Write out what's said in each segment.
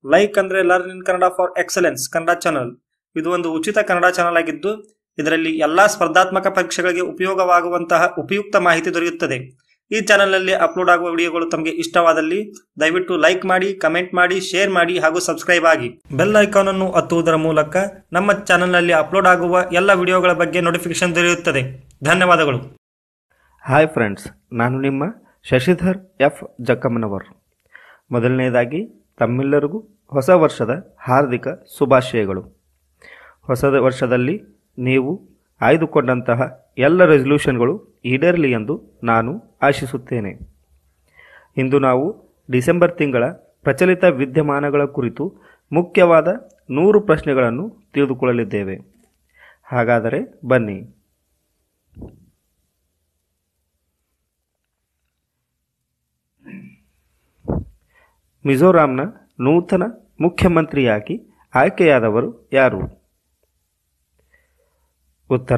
like ಅಂದ್ರೆ learn in Kannada for excellence Kannada channel ಇದು ಒಂದು ಉಚಿತ ಕನ್ನಡ ಚಾನಲ್ ಆಗಿದ್ದು ಇದರಲ್ಲಿ ಎಲ್ಲಾ ಸ್ಪರ್ಧಾತ್ಮಕ ಪರೀಕ್ಷೆಗಳಿಗೆ ಉಪಯೋಗವಾಗುವಂತಹ ಉಪಯುಕ್ತ ಮಾಹಿತಿ ದೊರೆಯುತ್ತದೆ ಈ ಚಾನಲ್ನಲ್ಲಿ ಅಪ್ಲೋಡ್ ಆಗುವ ವಿಡಿಯೋಗಳು ತಮಗೆ ಇಷ್ಟವಾದಲ್ಲಿ ದಯವಿಟ್ಟು ಲೈಕ್ ಮಾಡಿ ಕಮೆಂಟ್ ಮಾಡಿ ಶೇರ್ ಮಾಡಿ ಹಾಗೂ ಸಬ್ಸ್ಕ್ರೈಬ್ ಆಗಿ ಬೆಲ್ ಐಕಾನ್ ಅನ್ನು ಒತ್ತುವುದರ ಮೂಲಕ ನಮ್ಮ ಚಾನಲ್ನಲ್ಲಿ ಅಪ್ಲೋಡ್ ಆಗುವ ಎಲ್ಲ ವಿಡಿಯೋಗಳ ಬಗ್ಗೆ ನೋಟಿಫಿಕೇಶನ್ ದೊರೆಯುತ್ತದೆ ಧನ್ಯವಾದಗಳು ಹಾಯ್ ಫ್ರೆಂಡ್ಸ್ ನಾನು ನಿಮ್ಮ ಶಶಿಧರ್ ಎಫ್ ಜಕ್ಕಮ್ಮನವರ್ ಮೊದಲನೇದಾಗಿ ತಮ್ಮೆಲ್ಲರಿಗೂ ಹೊಸ ವರ್ಷದ ಹಾರ್ದಿಕ ಶುಭಾಶಯಗಳು ಹೊಸ ವರ್ಷದಲ್ಲಿ ನೀವು ಆಯ್ದುಕೊಂಡಂತಹ ಎಲ್ಲ ರೆಸಲ್ಯೂಷನ್ಗಳು ಈಡೇರಲಿ ಎಂದು ನಾನು ಆಶಿಸುತ್ತೇನೆ ಇಂದು ನಾವು ಡಿಸೆಂಬರ್ ತಿಂಗಳ ಪ್ರಚಲಿತ ವಿದ್ಯಮಾನಗಳ ಕುರಿತು ಮುಖ್ಯವಾದ ನೂರು ಪ್ರಶ್ನೆಗಳನ್ನು ತಿಳಿದುಕೊಳ್ಳಲಿದ್ದೇವೆ ಹಾಗಾದರೆ ಬನ್ನಿ ಮಿಜೋರಾಂನ ನೂತನ ಮುಖ್ಯಮಂತ್ರಿಯಾಗಿ ಆಯ್ಕೆಯಾದವರು ಯಾರು ಉತ್ತರ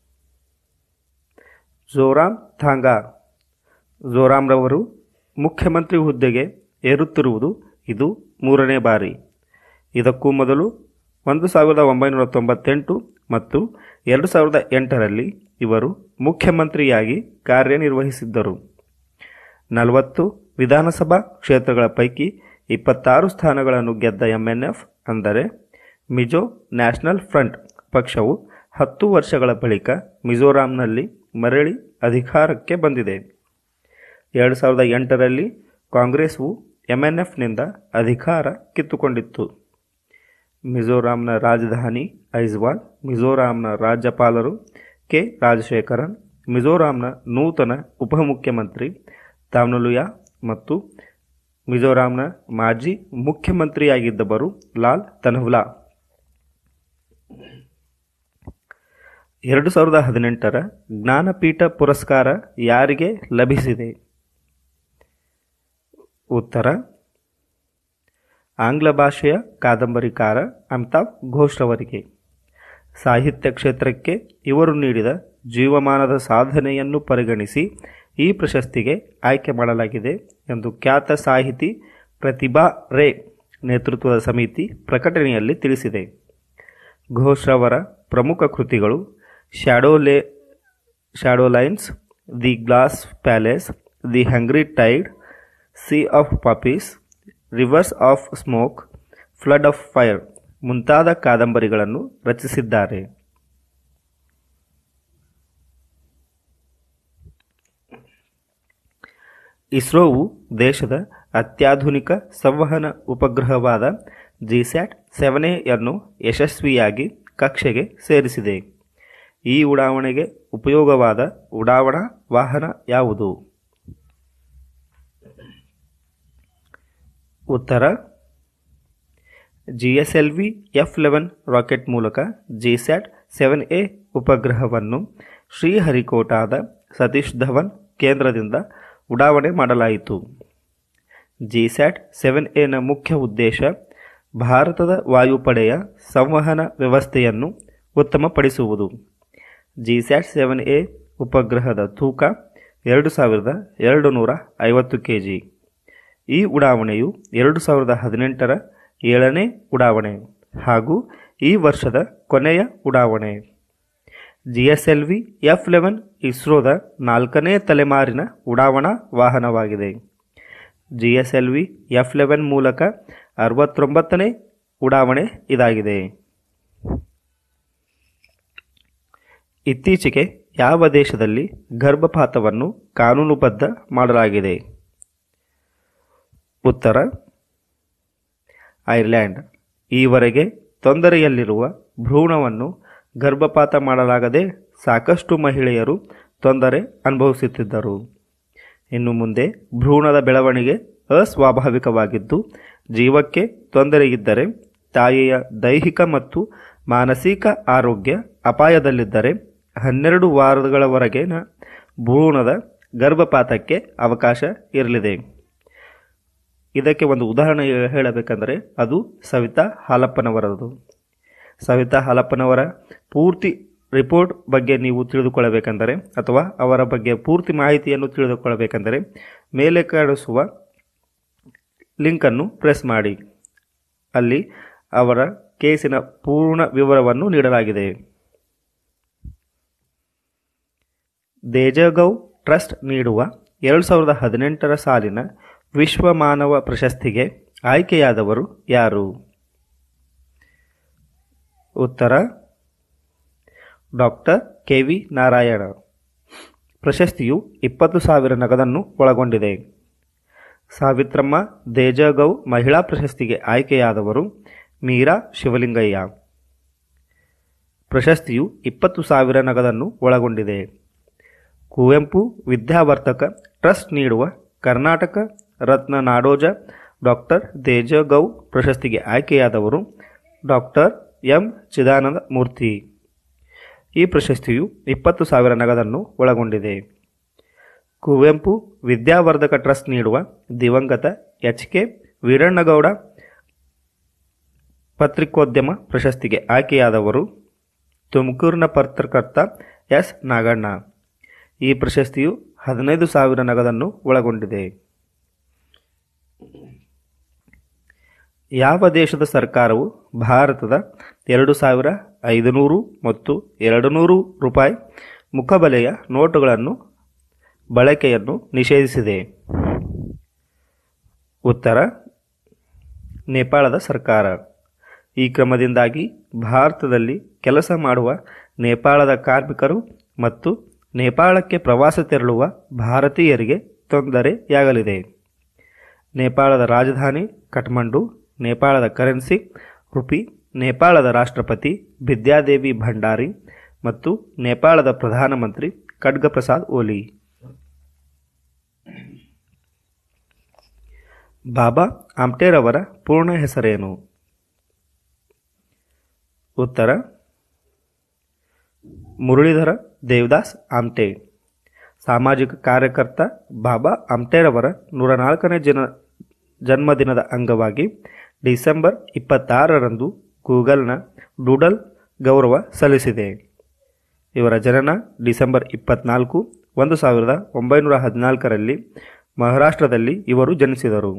ಜೋರಾಮ್ ಥಾಂಗಾ ಜೋರಾಮ್ರವರು ಮುಖ್ಯಮಂತ್ರಿ ಹುದ್ದೆಗೆ ಏರುತ್ತಿರುವುದು ಇದು ಮೂರನೇ ಬಾರಿ ಇದಕ್ಕೂ ಮೊದಲು ಒಂದು ಸಾವಿರದ ಒಂಬೈನೂರ ತೊಂಬತ್ತೆಂಟು ಮತ್ತು ಎರಡು ಸಾವಿರದ ಎಂಟರಲ್ಲಿ ಇವರು ಮುಖ್ಯಮಂತ್ರಿಯಾಗಿ ಕಾರ್ಯನಿರ್ವಹಿಸಿದ್ದರು ನಲವತ್ತು ವಿಧಾನಸಭಾ ಕ್ಷೇತ್ರಗಳ ಪೈಕಿ ಇಪ್ಪತ್ತಾರು ಸ್ಥಾನಗಳನ್ನು ಗೆದ್ದ ಎಂಎನ್ಎಫ್ ಅಂದರೆ ಮಿಜೋ ನ್ಯಾಷನಲ್ ಫ್ರಂಟ್ ಪಕ್ಷವು ಹತ್ತು ವರ್ಷಗಳ ಬಳಿಕ ಮಿಜೋರಾಂನಲ್ಲಿ ಮರಳಿ ಅಧಿಕಾರಕ್ಕೆ ಬಂದಿದೆ ಎರಡು ಸಾವಿರದ ಎಂಟರಲ್ಲಿ ಕಾಂಗ್ರೆಸ್ವು ಎಂಎನ್ಎಫ್ನಿಂದ ಅಧಿಕಾರ ಕಿತ್ತುಕೊಂಡಿತ್ತು ಮಿಜೋರಾಂನ ರಾಜಧಾನಿ ಐಜ್ವಾಲ್ ಮಿಜೋರಾಂನ ರಾಜ್ಯಪಾಲರು ಕೆ ರಾಜಶೇಖರನ್ ಮಿಜೋರಾಂನ ನೂತನ ಉಪಮುಖ್ಯಮಂತ್ರಿ ತಾಮ್ನುಲುಯಾ ಮತ್ತು ಮಿಜೋರಾಂನ ಮಾಜಿ ಮುಖ್ಯಮಂತ್ರಿಯಾಗಿದ್ದವರು ಲಾಲ್ ತನ್ಹುಲಾ ಎರಡು ಸಾವಿರದ ಹದಿನೆಂಟರ ಜ್ಞಾನಪೀಠ ಪುರಸ್ಕಾರ ಯಾರಿಗೆ ಲಭಿಸಿದೆ ಉತ್ತರ ಆಂಗ್ಲ ಭಾಷೆಯ ಕಾದಂಬರಿಕಾರ ಅಮಿತಾಬ್ ಘೋಷ್ರವರಿಗೆ ಸಾಹಿತ್ಯ ಕ್ಷೇತ್ರಕ್ಕೆ ಇವರು ನೀಡಿದ ಜೀವಮಾನದ ಸಾಧನೆಯನ್ನು ಪರಿಗಣಿಸಿ ಈ ಪ್ರಶಸ್ತಿಗೆ ಆಯ್ಕೆ ಮಾಡಲಾಗಿದೆ ಎಂದು ಖ್ಯಾತ ಸಾಹಿತಿ ಪ್ರತಿಭಾ ರೇ ನೇತೃತ್ವದ ಸಮಿತಿ ಪ್ರಕಟಣೆಯಲ್ಲಿ ತಿಳಿಸಿದೆ ಘೋಷ್ರವರ ಪ್ರಮುಖ ಕೃತಿಗಳು ಶ್ಯಾಡೋಲೆ Shadow Lines The Glass Palace The Hungry Tide Sea of Poppies Rivers of Smoke Flood of Fire ಮುಂತಾದ ಕಾದಂಬರಿಗಳನ್ನು ರಚಿಸಿದ್ದಾರೆ ಇಸ್ರೋವು ದೇಶದ ಅತ್ಯಾಧುನಿಕ ಸಂವಹನ ಉಪಗ್ರಹವಾದ ಜಿಸ್ಯಾಟ್ ಸೆವೆನ್ ಎಯನ್ನು ಯಶಸ್ವಿಯಾಗಿ ಕಕ್ಷೆಗೆ ಸೇರಿಸಿದೆ ಈ ಉಡಾವಣೆಗೆ ಉಪಯೋಗವಾದ ಉಡಾವಣಾ ವಾಹನ ಯಾವುದು ಉತ್ತರ ಜಿಎಸ್ಎಲ್ವಿ ಎಫ್ ಲೆವೆನ್ ರಾಕೆಟ್ ಮೂಲಕ ಜಿಸ್ಯಾಟ್ ಸೆವೆನ್ ಎ ಉಪಗ್ರಹವನ್ನು ಶ್ರೀಹರಿಕೋಟಾದ ಸತೀಶ್ ಧವನ್ ಕೇಂದ್ರದಿಂದ ಉಡಾವಣೆ ಮಾಡಲಾಯಿತು ಜಿಸ್ಯಾಟ್ ಸೆವೆನ್ ಎನ ಮುಖ್ಯ ಉದ್ದೇಶ ಭಾರತದ ವಾಯುಪಡೆಯ ಸಂವಹನ ವ್ಯವಸ್ಥೆಯನ್ನು ಉತ್ತಮಪಡಿಸುವುದು ಜಿಸ್ಯಾಟ್ ಸೆವೆನ್ ಎ ಉಪಗ್ರಹದ ತೂಕ ಎರಡು ಸಾವಿರದ ಎರಡು ನೂರ ಐವತ್ತು ಕೆ ಜಿ ಈ ಉಡಾವಣೆಯು ಎರಡು ಸಾವಿರದ ಹದಿನೆಂಟರ ಏಳನೇ ಉಡಾವಣೆ ಹಾಗೂ ಈ ವರ್ಷದ ಕೊನೆಯ ಉಡಾವಣೆ ಜಿಎಸ್ಎಲ್ವಿ ಎಫ್ ಲೆವೆನ್ ಇಸ್ರೋದ ನಾಲ್ಕನೇ ತಲೆಮಾರಿನ ಉಡಾವಣಾ ವಾಹನವಾಗಿದೆ ಜಿಎಸ್ಎಲ್ವಿ ಎಫ್ ಲೆವೆನ್ ಮೂಲಕ ಅರವತ್ತೊಂಬತ್ತನೇ ಉಡಾವಣೆ ಇದಾಗಿದೆ ಇತ್ತೀಚೆಗೆ ಯಾವ ದೇಶದಲ್ಲಿ ಗರ್ಭಪಾತವನ್ನು ಕಾನೂನುಬದ್ಧ ಮಾಡಲಾಗಿದೆ ಉತ್ತರ ಐರ್ಲ್ಯಾಂಡ್ ಈವರೆಗೆ ತೊಂದರೆಯಲ್ಲಿರುವ ಭ್ರೂಣವನ್ನು ಗರ್ಭಪಾತ ಮಾಡಲಾಗದೆ ಸಾಕಷ್ಟು ಮಹಿಳೆಯರು ತೊಂದರೆ ಅನುಭವಿಸುತ್ತಿದ್ದರು ಇನ್ನು ಮುಂದೆ ಭ್ರೂಣದ ಬೆಳವಣಿಗೆ ಅಸ್ವಾಭಾವಿಕವಾಗಿದ್ದು ಜೀವಕ್ಕೆ ತೊಂದರೆಯಿದ್ದರೆ ತಾಯಿಯ ದೈಹಿಕ ಮತ್ತು ಮಾನಸಿಕ ಆರೋಗ್ಯ ಅಪಾಯದಲ್ಲಿದ್ದರೆ ಹನ್ನೆರಡು ವಾರಗಳವರೆಗಿನ ಭ್ರೂಣದ ಗರ್ಭಪಾತಕ್ಕೆ ಅವಕಾಶ ಇರಲಿದೆ ಇದಕ್ಕೆ ಒಂದು ಉದಾಹರಣೆ ಹೇಳಬೇಕಂದರೆ ಅದು ಸವಿತಾ ಹಾಲಪ್ಪನವರದು ಸವಿತಾ ಹಾಲಪ್ಪನವರ ಪೂರ್ತಿ ರಿಪೋರ್ಟ್ ಬಗ್ಗೆ ನೀವು ತಿಳಿದುಕೊಳ್ಳಬೇಕೆಂದರೆ ಅಥವಾ ಅವರ ಬಗ್ಗೆ ಪೂರ್ತಿ ಮಾಹಿತಿಯನ್ನು ತಿಳಿದುಕೊಳ್ಳಬೇಕೆಂದರೆ ಮೇಲೆ ಕಾಣಿಸುವ ಲಿಂಕನ್ನು ಪ್ರೆಸ್ ಮಾಡಿ ಅಲ್ಲಿ ಅವರ ಕೇಸಿನ ಪೂರ್ಣ ವಿವರವನ್ನು ನೀಡಲಾಗಿದೆ ದೇಜಗೌ ಟ್ರಸ್ಟ್ ನೀಡುವ ಎರಡು ಸಾವಿರದ ಹದಿನೆಂಟರ ಸಾಲಿನ ವಿಶ್ವ ಮಾನವ ಪ್ರಶಸ್ತಿಗೆ ಆಯ್ಕೆಯಾದವರು ಯಾರು ಉತ್ತರ ಡಾಕ್ಟರ್ ಕೆ ವಿ ನಾರಾಯಣ ಪ್ರಶಸ್ತಿಯು ಇಪ್ಪತ್ತು ಸಾವಿರ ನಗದನ್ನು ಒಳಗೊಂಡಿದೆ ಸಾವಿತ್ರಮ್ಮ ದೇಜಗೌ ಮಹಿಳಾ ಪ್ರಶಸ್ತಿಗೆ ಆಯ್ಕೆಯಾದವರು ಮೀರಾ ಶಿವಲಿಂಗಯ್ಯ ಪ್ರಶಸ್ತಿಯು ಇಪ್ಪತ್ತು ಸಾವಿರ ನಗದನ್ನು ಒಳಗೊಂಡಿದೆ ಕುವೆಂಪು ವಿದ್ಯಾವರ್ತಕ ಟ್ರಸ್ಟ್ ನೀಡುವ ಕರ್ನಾಟಕ ರತ್ನ ನಾಡೋಜ ಡಾಕ್ಟರ್ ದೇಜಗೌ ಪ್ರಶಸ್ತಿಗೆ ಆಯ್ಕೆಯಾದವರು ಡಾಕ್ಟರ್ ಎಂ ಚಿದಾನಂದ ಮೂರ್ತಿ ಈ ಪ್ರಶಸ್ತಿಯು ಇಪ್ಪತ್ತು ಸಾವಿರ ನಗದನ್ನು ಒಳಗೊಂಡಿದೆ ಕುವೆಂಪು ವಿದ್ಯಾವರ್ಧಕ ಟ್ರಸ್ಟ್ ನೀಡುವ ದಿವಂಗತ ಎಚ್ ಕೆ ವೀರಣ್ಣಗೌಡ ಪತ್ರಿಕೋದ್ಯಮ ಪ್ರಶಸ್ತಿಗೆ ಆಯ್ಕೆಯಾದವರು ತುಮಕೂರಿನ ಪತ್ರಕರ್ತ ಎಸ್ ನಾಗಣ್ಣ ಈ ಪ್ರಶಸ್ತಿಯು ಹದಿನೈದು ಸಾವಿರ ನಗದನ್ನು ಒಳಗೊಂಡಿದೆ ಯಾವ ದೇಶದ ಸರ್ಕಾರವು ಭಾರತದ ಎರಡು ಸಾವಿರ ಐದುನೂರು ಮತ್ತು ಎರಡು ನೂರು ರೂಪಾಯಿ ಮುಖಬಲೆಯ ನೋಟುಗಳನ್ನು ಬಳಕೆಯನ್ನು ನಿಷೇಧಿಸಿದೆ ಉತ್ತರ ನೇಪಾಳದ ಸರ್ಕಾರ ಈ ಕ್ರಮದಿಂದಾಗಿ ಭಾರತದಲ್ಲಿ ಕೆಲಸ ಮಾಡುವ ನೇಪಾಳದ ಕಾರ್ಮಿಕರು ಮತ್ತು ನೇಪಾಳಕ್ಕೆ ಪ್ರವಾಸ ತೆರಳುವ ಭಾರತೀಯರಿಗೆ ತೊಂದರೆಯಾಗಲಿದೆ ನೇಪಾಳದ ರಾಜಧಾನಿ ಕಠ್ಮಂಡು ನೇಪಾಳದ ಕರೆನ್ಸಿ ರುಪಿ ನೇಪಾಳದ ರಾಷ್ಟ್ರಪತಿ ವಿದ್ಯಾದೇವಿ ಭಂಡಾರಿ ಮತ್ತು ನೇಪಾಳದ ಪ್ರಧಾನಮಂತ್ರಿ ಖಡ್ಗಪ್ರಸಾದ್ ಓಲಿ ಬಾಬಾ ಆಮ್ಟೇರವರ ಪೂರ್ಣ ಹೆಸರೇನು ಉತ್ತರ ಮುರಳೀಧರ ದೇವದಾಸ್ ಆಮ್ಟೆ ಸಾಮಾಜಿಕ ಕಾರ್ಯಕರ್ತ ಬಾಬಾ ಆಮ್ಟೇರವರ ನೂರ ನಾಲ್ಕನೇ ಜನ ಜನ್ಮದಿನದ ಅಂಗವಾಗಿ ಡಿಸೆಂಬರ್ ಇಪ್ಪತ್ತಾರರಂದು ಗೂಗಲ್ನ ಡೂಡಲ್ ಗೌರವ ಸಲ್ಲಿಸಿದೆ ಇವರ ಜನನ ಡಿಸೆಂಬರ್ ಇಪ್ಪತ್ನಾಲ್ಕು ಒಂದು ಸಾವಿರದ ಒಂಬೈನೂರ ಹದಿನಾಲ್ಕರಲ್ಲಿ ಮಹಾರಾಷ್ಟ್ರದಲ್ಲಿ ಇವರು ಜನಿಸಿದರು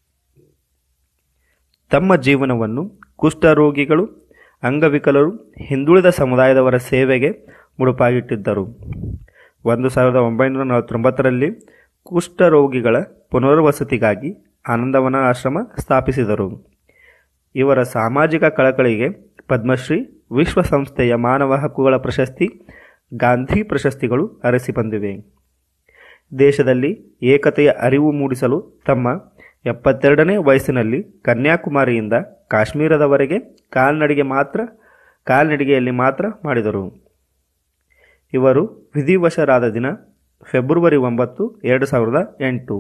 ತಮ್ಮ ಜೀವನವನ್ನು ಕುಷ್ಠರೋಗಿಗಳು ಅಂಗವಿಕಲರು ಹಿಂದುಳಿದ ಸಮುದಾಯದವರ ಸೇವೆಗೆ ಮುಡುಪಾಗಿಟ್ಟಿದ್ದರು ಒಂದು ಸಾವಿರದ ಒಂಬೈನೂರ ನಲವತ್ತೊಂಬತ್ತರಲ್ಲಿ ಕುಷ್ಠರೋಗಿಗಳ ಪುನರ್ವಸತಿಗಾಗಿ ಆನಂದವನ ಆಶ್ರಮ ಸ್ಥಾಪಿಸಿದರು ಇವರ ಸಾಮಾಜಿಕ ಕಳಕಳಿಗೆ ಪದ್ಮಶ್ರೀ ವಿಶ್ವಸಂಸ್ಥೆಯ ಮಾನವ ಹಕ್ಕುಗಳ ಪ್ರಶಸ್ತಿ ಗಾಂಧಿ ಪ್ರಶಸ್ತಿಗಳು ಅರಸಿ ಬಂದಿವೆ ದೇಶದಲ್ಲಿ ಏಕತೆಯ ಅರಿವು ಮೂಡಿಸಲು ತಮ್ಮ ಎಪ್ಪತ್ತೆರಡನೇ ವಯಸ್ಸಿನಲ್ಲಿ ಕನ್ಯಾಕುಮಾರಿಯಿಂದ ಕಾಶ್ಮೀರದವರೆಗೆ ಕಾಲ್ನಡಿಗೆ ಮಾತ್ರ ಕಾಲ್ನಡಿಗೆಯಲ್ಲಿ ಮಾತ್ರ ಮಾಡಿದರು ಇವರು ವಿಧಿವಶರಾದ ದಿನ ಫೆಬ್ರವರಿ ಒಂಬತ್ತು ಎರಡು ಸಾವಿರದ ಎಂಟು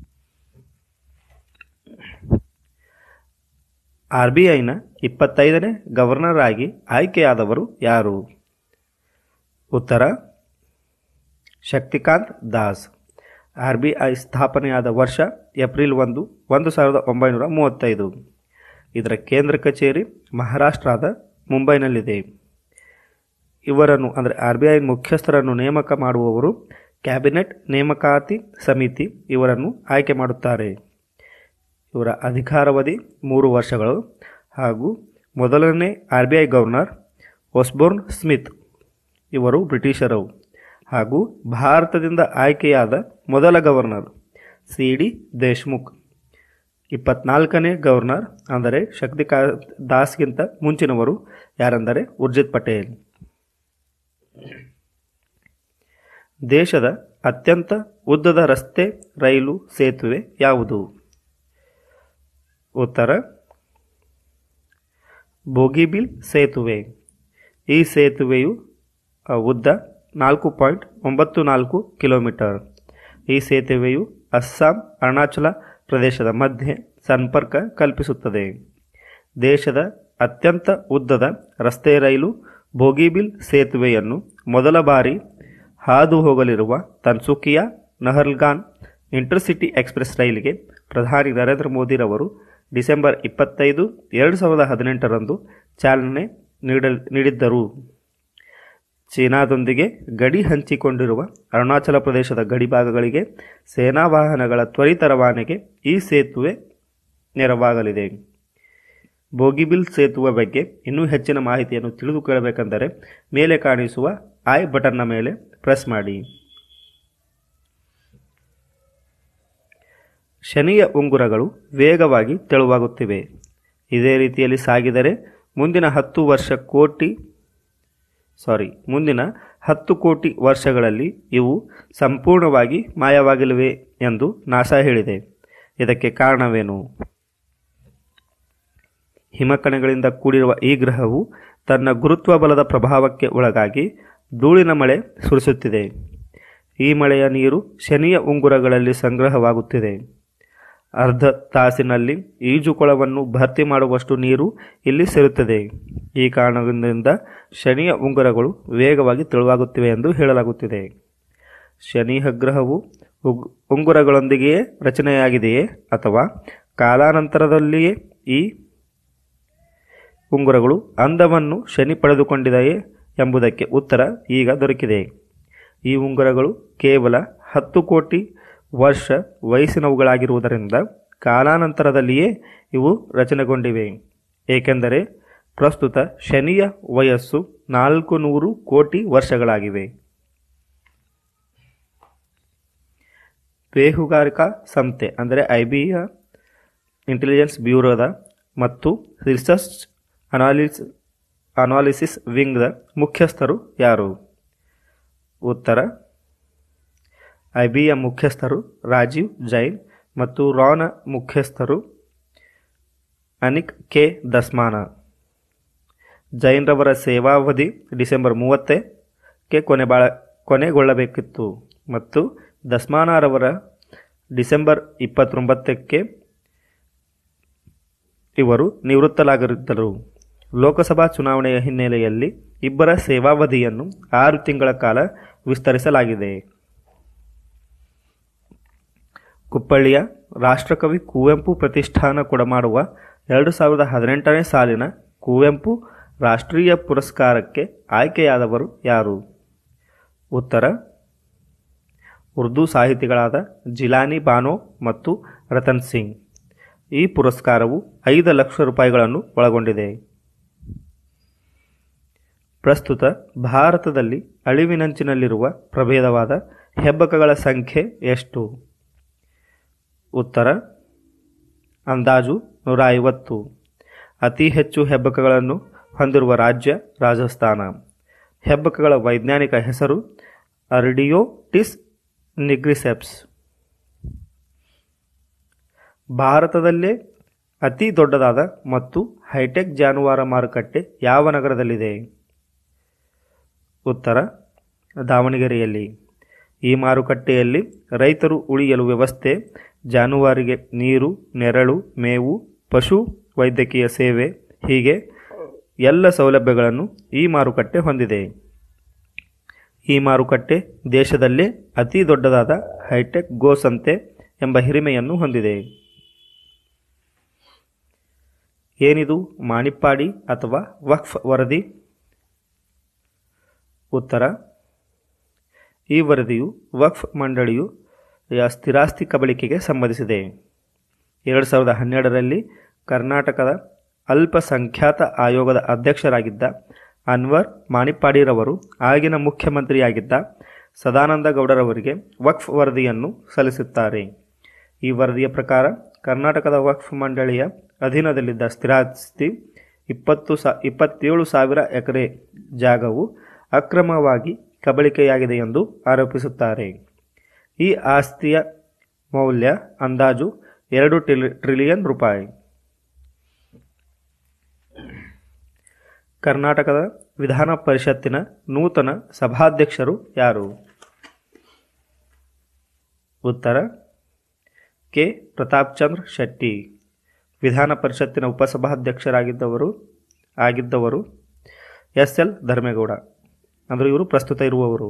ಆರ್ ಬಿ ಐನ ಇಪ್ಪತ್ತೈದನೇ ಗವರ್ನರ್ ಆಗಿ ಆಯ್ಕೆಯಾದವರು ಯಾರು ಉತ್ತರ Shaktikanta Das R B I ಸ್ಥಾಪನೆಯಾದ ವರ್ಷ ಏಪ್ರಿಲ್ ಒಂದು ಒಂದು ಸಾವಿರದ ಒಂಬೈನೂರ ಮೂವತ್ತೈದು ಇದರ ಕೇಂದ್ರ ಕಚೇರಿ ಮಹಾರಾಷ್ಟ್ರದ ಮುಂಬೈನಲ್ಲಿದೆ ಇವರನ್ನು ಅಂದರೆ ಆರ್ ಬಿ ಐ ಮುಖ್ಯಸ್ಥರನ್ನು ನೇಮಕ ಮಾಡುವವರು ಕ್ಯಾಬಿನೆಟ್ ನೇಮಕಾತಿ ಸಮಿತಿ ಇವರನ್ನು ಆಯ್ಕೆ ಮಾಡುತ್ತಾರೆ ಇವರ ಅಧಿಕಾರಾವಧಿ ಮೂರು ವರ್ಷಗಳು ಹಾಗೂ ಮೊದಲನೇ R B I governor Osborne Smith ಇವರು ಬ್ರಿಟಿಷರು ಹಾಗೂ ಭಾರತದಿಂದ ಆಯ್ಕೆಯಾದ ಮೊದಲ ಗವರ್ನರ್ ಸಿ ಡಿ ದೇಶ್ಮುಖ್ ಇಪ್ಪತ್ನಾಲ್ಕನೇ ಗವರ್ನರ್ ಅಂದರೆ ಶಕ್ತಿಕಾ ದಾಸ್ಗಿಂತ ಮುಂಚಿನವರು ಯಾರೆಂದರೆ ಉರ್ಜಿತ್ ಪಟೇಲ್ ದೇಶದ ಅತ್ಯಂತ ಉದ್ದದ ರಸ್ತೆ ರೈಲು ಸೇತುವೆ ಯಾವುದು ಉತ್ತರ ಬೋಗಿಬಿಲ್ ಸೇತುವೆ ಈ ಸೇತುವೆಯು ಆ, ಉದ್ದ ನಾಲ್ಕು ಪಾಯಿಂಟ್ ಒಂಬತ್ತು ನಾಲ್ಕು ಕಿಲೋಮೀಟರ್ ಈ ಸೇತುವೆಯು ಅಸ್ಸಾಂ ಅರುಣಾಚಲ ಪ್ರದೇಶದ ಮಧ್ಯೆ ಸಂಪರ್ಕ ಕಲ್ಪಿಸುತ್ತದೆ ದೇಶದ ಅತ್ಯಂತ ಉದ್ದದ ರಸ್ತೆ ರೈಲು ಬೋಗಿಬಿಲ್ ಸೇತುವೆಯನ್ನು ಮೊದಲ ಬಾರಿ ಹಾದು ಹೋಗಲಿರುವ ತನ್ಸುಕಿಯಾ ನಹರ್ಲ್ಗಾನ್ ಇಂಟರ್ಸಿಟಿ ಎಕ್ಸ್ಪ್ರೆಸ್ ರೈಲಿಗೆ ಪ್ರಧಾನಿ ನರೇಂದ್ರ ಮೋದಿರವರು ಡಿಸೆಂಬರ್ ಇಪ್ಪತ್ತೈದು ಎರಡು ಸಾವಿರದ ಹದಿನೆಂಟರಂದು ಚಾಲನೆ ನೀಡಲ್ ನೀಡಿದ್ದರು ಚೀನಾದೊಂದಿಗೆ ಗಡಿ ಹಂಚಿಕೊಂಡಿರುವ ಅರುಣಾಚಲ ಪ್ರದೇಶದ ಗಡಿಭಾಗಗಳಿಗೆ ಸೇನಾ ವಾಹನಗಳ ತ್ವರಿತ ರವಾನೆಗೆ ಈ ಸೇತುವೆ ನೆರವಾಗಲಿದೆ ಬೋಗಿಬಿಲ್ ಸೇತುವೆ ಬಗ್ಗೆ ಇನ್ನೂ ಹೆಚ್ಚಿನ ಮಾಹಿತಿಯನ್ನು ತಿಳಿದುಕೊಳ್ಳಬೇಕೆಂದರೆ ಮೇಲೆ ಕಾಣಿಸುವ ಐ ಬಟನ್ನ ಮೇಲೆ ಪ್ರೆಸ್ ಮಾಡಿ ಶನಿಯ ಉಂಗುರಗಳು ವೇಗವಾಗಿ ತೆಳುವಾಗುತ್ತಿವೆ ಇದೇ ರೀತಿಯಲ್ಲಿ ಸಾಗಿದರೆ ಮುಂದಿನ ಹತ್ತು ವರ್ಷ ಕೋಟಿ ಸಾರಿ ಮುಂದಿನ ಹತ್ತು ಕೋಟಿ ವರ್ಷಗಳಲ್ಲಿ ಇವು ಸಂಪೂರ್ಣವಾಗಿ ಮಾಯವಾಗಲಿವೆ ಎಂದು ನಾಸಾ ಹೇಳಿದೆ ಇದಕ್ಕೆ ಕಾರಣವೇನು ಹಿಮಕಣಗಳಿಂದ ಕೂಡಿರುವ ಈ ಗ್ರಹವು ತನ್ನ ಗುರುತ್ವ ಬಲದ ಪ್ರಭಾವಕ್ಕೆ ಒಳಗಾಗಿ ಧೂಳಿನ ಮಳೆ ಸುರಿಸುತ್ತಿದೆ ಈ ಮಳೆಯ ನೀರು ಶನಿಯ ಉಂಗುರಗಳಲ್ಲಿ ಸಂಗ್ರಹವಾಗುತ್ತಿದೆ ಅರ್ಧ ತಾಸಿನಲ್ಲಿ ಈಜುಕೊಳವನ್ನು ಭರ್ತಿ ಮಾಡುವಷ್ಟು ನೀರು ಇಲ್ಲಿ ಸೇರುತ್ತದೆ ಈ ಕಾರಣದಿಂದ ಶನಿಯ ಉಂಗುರಗಳು ವೇಗವಾಗಿ ತೆಳುವಾಗುತ್ತಿವೆ ಎಂದು ಹೇಳಲಾಗುತ್ತಿದೆ ಶನಿ ಗ್ರಹವು ಉಗ್- ಉಂಗುರಗಳೊಂದಿಗೆಯೇ ರಚನೆಯಾಗಿದೆಯೇ ಅಥವಾ ಕಾಲಾನಂತರದಲ್ಲಿಯೇ ಈ ಉಂಗುರಗಳು ಅಂದವನ್ನು ಶನಿ ಪಡೆದುಕೊಂಡಿದೆಯೇ ಎಂಬುದಕ್ಕೆ ಉತ್ತರ ಈಗ ದೊರಕಿದೆ ಈ ಉಂಗುರಗಳು ಕೇವಲ ಹತ್ತು ಕೋಟಿ ವರ್ಷ ವಯಸ್ಸಿನವುಗಳಾಗಿರುವುದರಿಂದ ಕಾಲಾನಂತರದಲ್ಲಿಯೇ ಇವು ರಚನೆಗೊಂಡಿವೆ ಏಕೆಂದರೆ ಪ್ರಸ್ತುತ ಶನಿಯ ವಯಸ್ಸು ನಾಲ್ಕು ನೂರು ಕೋಟಿ ವರ್ಷಗಳಾಗಿವೆ ಬೇಹುಗಾರಿಕಾ ಸಂಸ್ಥೆ ಅಂದರೆ ಐ ಬಿಯ ಇಂಟೆಲಿಜೆನ್ಸ್ ಬ್ಯೂರೋದ ಮತ್ತು ರಿಸರ್ಚ್ ಅನಾಲಿಸ್ ಅನಾಲಿಸಿಸ್ ವಿಂಗ್ದ ಮುಖ್ಯಸ್ಥರು ಯಾರು ಉತ್ತರ ಐ ಬಿಯ ಮುಖ್ಯಸ್ಥರು ರಾಜೀವ್ ಜೈನ್ ಮತ್ತು ರಾನ ಮುಖ್ಯಸ್ಥರು ಅನಿಕ್ ಕೆ ದಸ್ಮಾನ ಜೈನ್ರವರ ಸೇವಾವಧಿ ಡಿಸೆಂಬರ್ ಮೂವತ್ತಕ್ಕೆ ಕೊನೆ ಬಾಳ ಕೊನೆಗೊಳ್ಳಬೇಕಿತ್ತು ಮತ್ತು ದಸ್ಮಾನರವರ ಡಿಸೆಂಬರ್ ಇಪ್ಪತ್ತೊಂಬತ್ತಕ್ಕೆ ಇವರು ನಿವೃತ್ತರಾಗಿದ್ದರು ಲೋಕಸಭಾ ಚುನಾವಣೆಯ ಹಿನ್ನೆಲೆಯಲ್ಲಿ ಇಬ್ಬರ ಸೇವಾವಧಿಯನ್ನು ಆರು ತಿಂಗಳ ಕಾಲ ವಿಸ್ತರಿಸಲಾಗಿದೆ ಕುಪ್ಪಳ್ಳಿಯ ರಾಷ್ಟ್ರಕವಿ ಕುವೆಂಪು ಪ್ರತಿಷ್ಠಾನ ಕೊಡಮಾಡುವ ಎರಡು ಸಾವಿರದ ಹದಿನೆಂಟನೇ ಸಾಲಿನ ಕುವೆಂಪು ರಾಷ್ಟ್ರೀಯ ಪುರಸ್ಕಾರಕ್ಕೆ ಆಯ್ಕೆಯಾದವರು ಯಾರು ಉತ್ತರ ಉರ್ದು ಸಾಹಿತಿಗಳಾದ ಜಿಲಾನಿ ಬಾನೋ ಮತ್ತು ರತನ್ ಸಿಂಗ್ ಈ ಪುರಸ್ಕಾರವು ಐದು ಲಕ್ಷ ರೂಪಾಯಿಗಳನ್ನು ಒಳಗೊಂಡಿದೆ ಪ್ರಸ್ತುತ ಭಾರತದಲ್ಲಿ ಅಳಿವಿನಂಚಿನಲ್ಲಿರುವ ಪ್ರಭೇದವಾದ ಹೆಬ್ಬಕಗಳ ಸಂಖ್ಯೆ ಎಷ್ಟು ಉತ್ತರ ಅಂದಾಜು ನೂರ ಐವತ್ತು ಅತಿ ಹೆಚ್ಚು ಹೆಬ್ಬಕಗಳನ್ನು ಹೊಂದಿರುವ ರಾಜ್ಯ ರಾಜಸ್ಥಾನ ಹೆಬ್ಬಕಗಳ ವೈಜ್ಞಾನಿಕ ಹೆಸರು ಅರ್ಡಿಯೋಟಿಸ್ ನಿಗ್ರಿಸೆಪ್ಸ್ ಭಾರತದಲ್ಲೇ ಅತಿ ದೊಡ್ಡದಾದ ಮತ್ತು ಹೈಟೆಕ್ ಜಾನುವಾರು ಮಾರುಕಟ್ಟೆ ಯಾವ ನಗರದಲ್ಲಿದೆ ಉತ್ತರ ದಾವಣಗೆರೆಯಲ್ಲಿ ಈ ಮಾರುಕಟ್ಟೆಯಲ್ಲಿ ರೈತರು ಉಳಿಯಲು ವ್ಯವಸ್ಥೆ ಜಾನುವಾರಿಗೆ ನೀರು ನೆರಳು ಮೇವು ಪಶು ವೈದ್ಯಕೀಯ ಸೇವೆ ಹೀಗೆ ಎಲ್ಲ ಸೌಲಭ್ಯಗಳನ್ನು ಈ ಮಾರುಕಟ್ಟೆ ಹೊಂದಿದೆ ಈ ಮಾರುಕಟ್ಟೆ ದೇಶದಲ್ಲೇ ಅತಿ ದೊಡ್ಡದಾದ ಹೈಟೆಕ್ ಗೋ ಸಂತೆ ಎಂಬ ಹಿರಿಮೆಯನ್ನು ಹೊಂದಿದೆ ಏನಿದು ಮಾಣಿಪ್ಪಾಡಿ ಅಥವಾ ವಕ್ಫ್ ವರದಿ ಉತ್ತರ ಈ ವರದಿಯು ವಕ್ಫ್ ಮಂಡಳಿಯು ಯ ಸ್ಥಿರಾಸ್ತಿ ಕಬಳಿಕೆಗೆ ಸಂಬಂಧಿಸಿದೆ ಎರಡು ಸಾವಿರದ ಹನ್ನೆರಡರಲ್ಲಿ ಕರ್ನಾಟಕದ ಅಲ್ಪಸಂಖ್ಯಾತ ಆಯೋಗದ ಅಧ್ಯಕ್ಷರಾಗಿದ್ದ ಅನ್ವರ್ ಮಾಣಿಪ್ಪಾಡಿರವರು ಆಗಿನ ಮುಖ್ಯಮಂತ್ರಿಯಾಗಿದ್ದ ಸದಾನಂದ ಗೌಡರವರಿಗೆ ವಕ್ಫ್ ವರದಿಯನ್ನು ಸಲ್ಲಿಸುತ್ತಾರೆ ಈ ವರದಿಯ ಪ್ರಕಾರ ಕರ್ನಾಟಕದ ವಕ್ಫ್ ಮಂಡಳಿಯ ಅಧೀನದಲ್ಲಿದ್ದ ಸ್ಥಿರಾಸ್ತಿ ಇಪ್ಪತ್ತು ಸಾ ಇಪ್ಪತ್ತೇಳು ಸಾವಿರ ಎಕರೆ ಜಾಗವು ಅಕ್ರಮವಾಗಿ ಕಬಳಿಕೆಯಾಗಿದೆ ಎಂದು ಆರೋಪಿಸುತ್ತಾರೆ ಈ ಆಸ್ತಿಯ ಮೌಲ್ಯ ಅಂದಾಜು ಎರಡು ಟ್ರಿಲಿ ಟ್ರಿಲಿಯನ್ ರೂಪಾಯಿ ಕರ್ನಾಟಕದ ವಿಧಾನ ಪರಿಷತ್ತಿನ ನೂತನ ಸಭಾಧ್ಯಕ್ಷರು ಯಾರು ಉತ್ತರ ಕೆ ಪ್ರತಾಪ್ ಚಂದ್ರ ಶೆಟ್ಟಿ ವಿಧಾನ ಪರಿಷತ್ತಿನ ಉಪಸಭಾಧ್ಯಕ್ಷರಾಗಿದ್ದವರು ಆಗಿದ್ದವರು ಎಸ್ ಎಲ್ ಧರ್ಮೇಗೌಡ ಅಂದರೆ ಇವರು ಪ್ರಸ್ತುತ ಇರುವವರು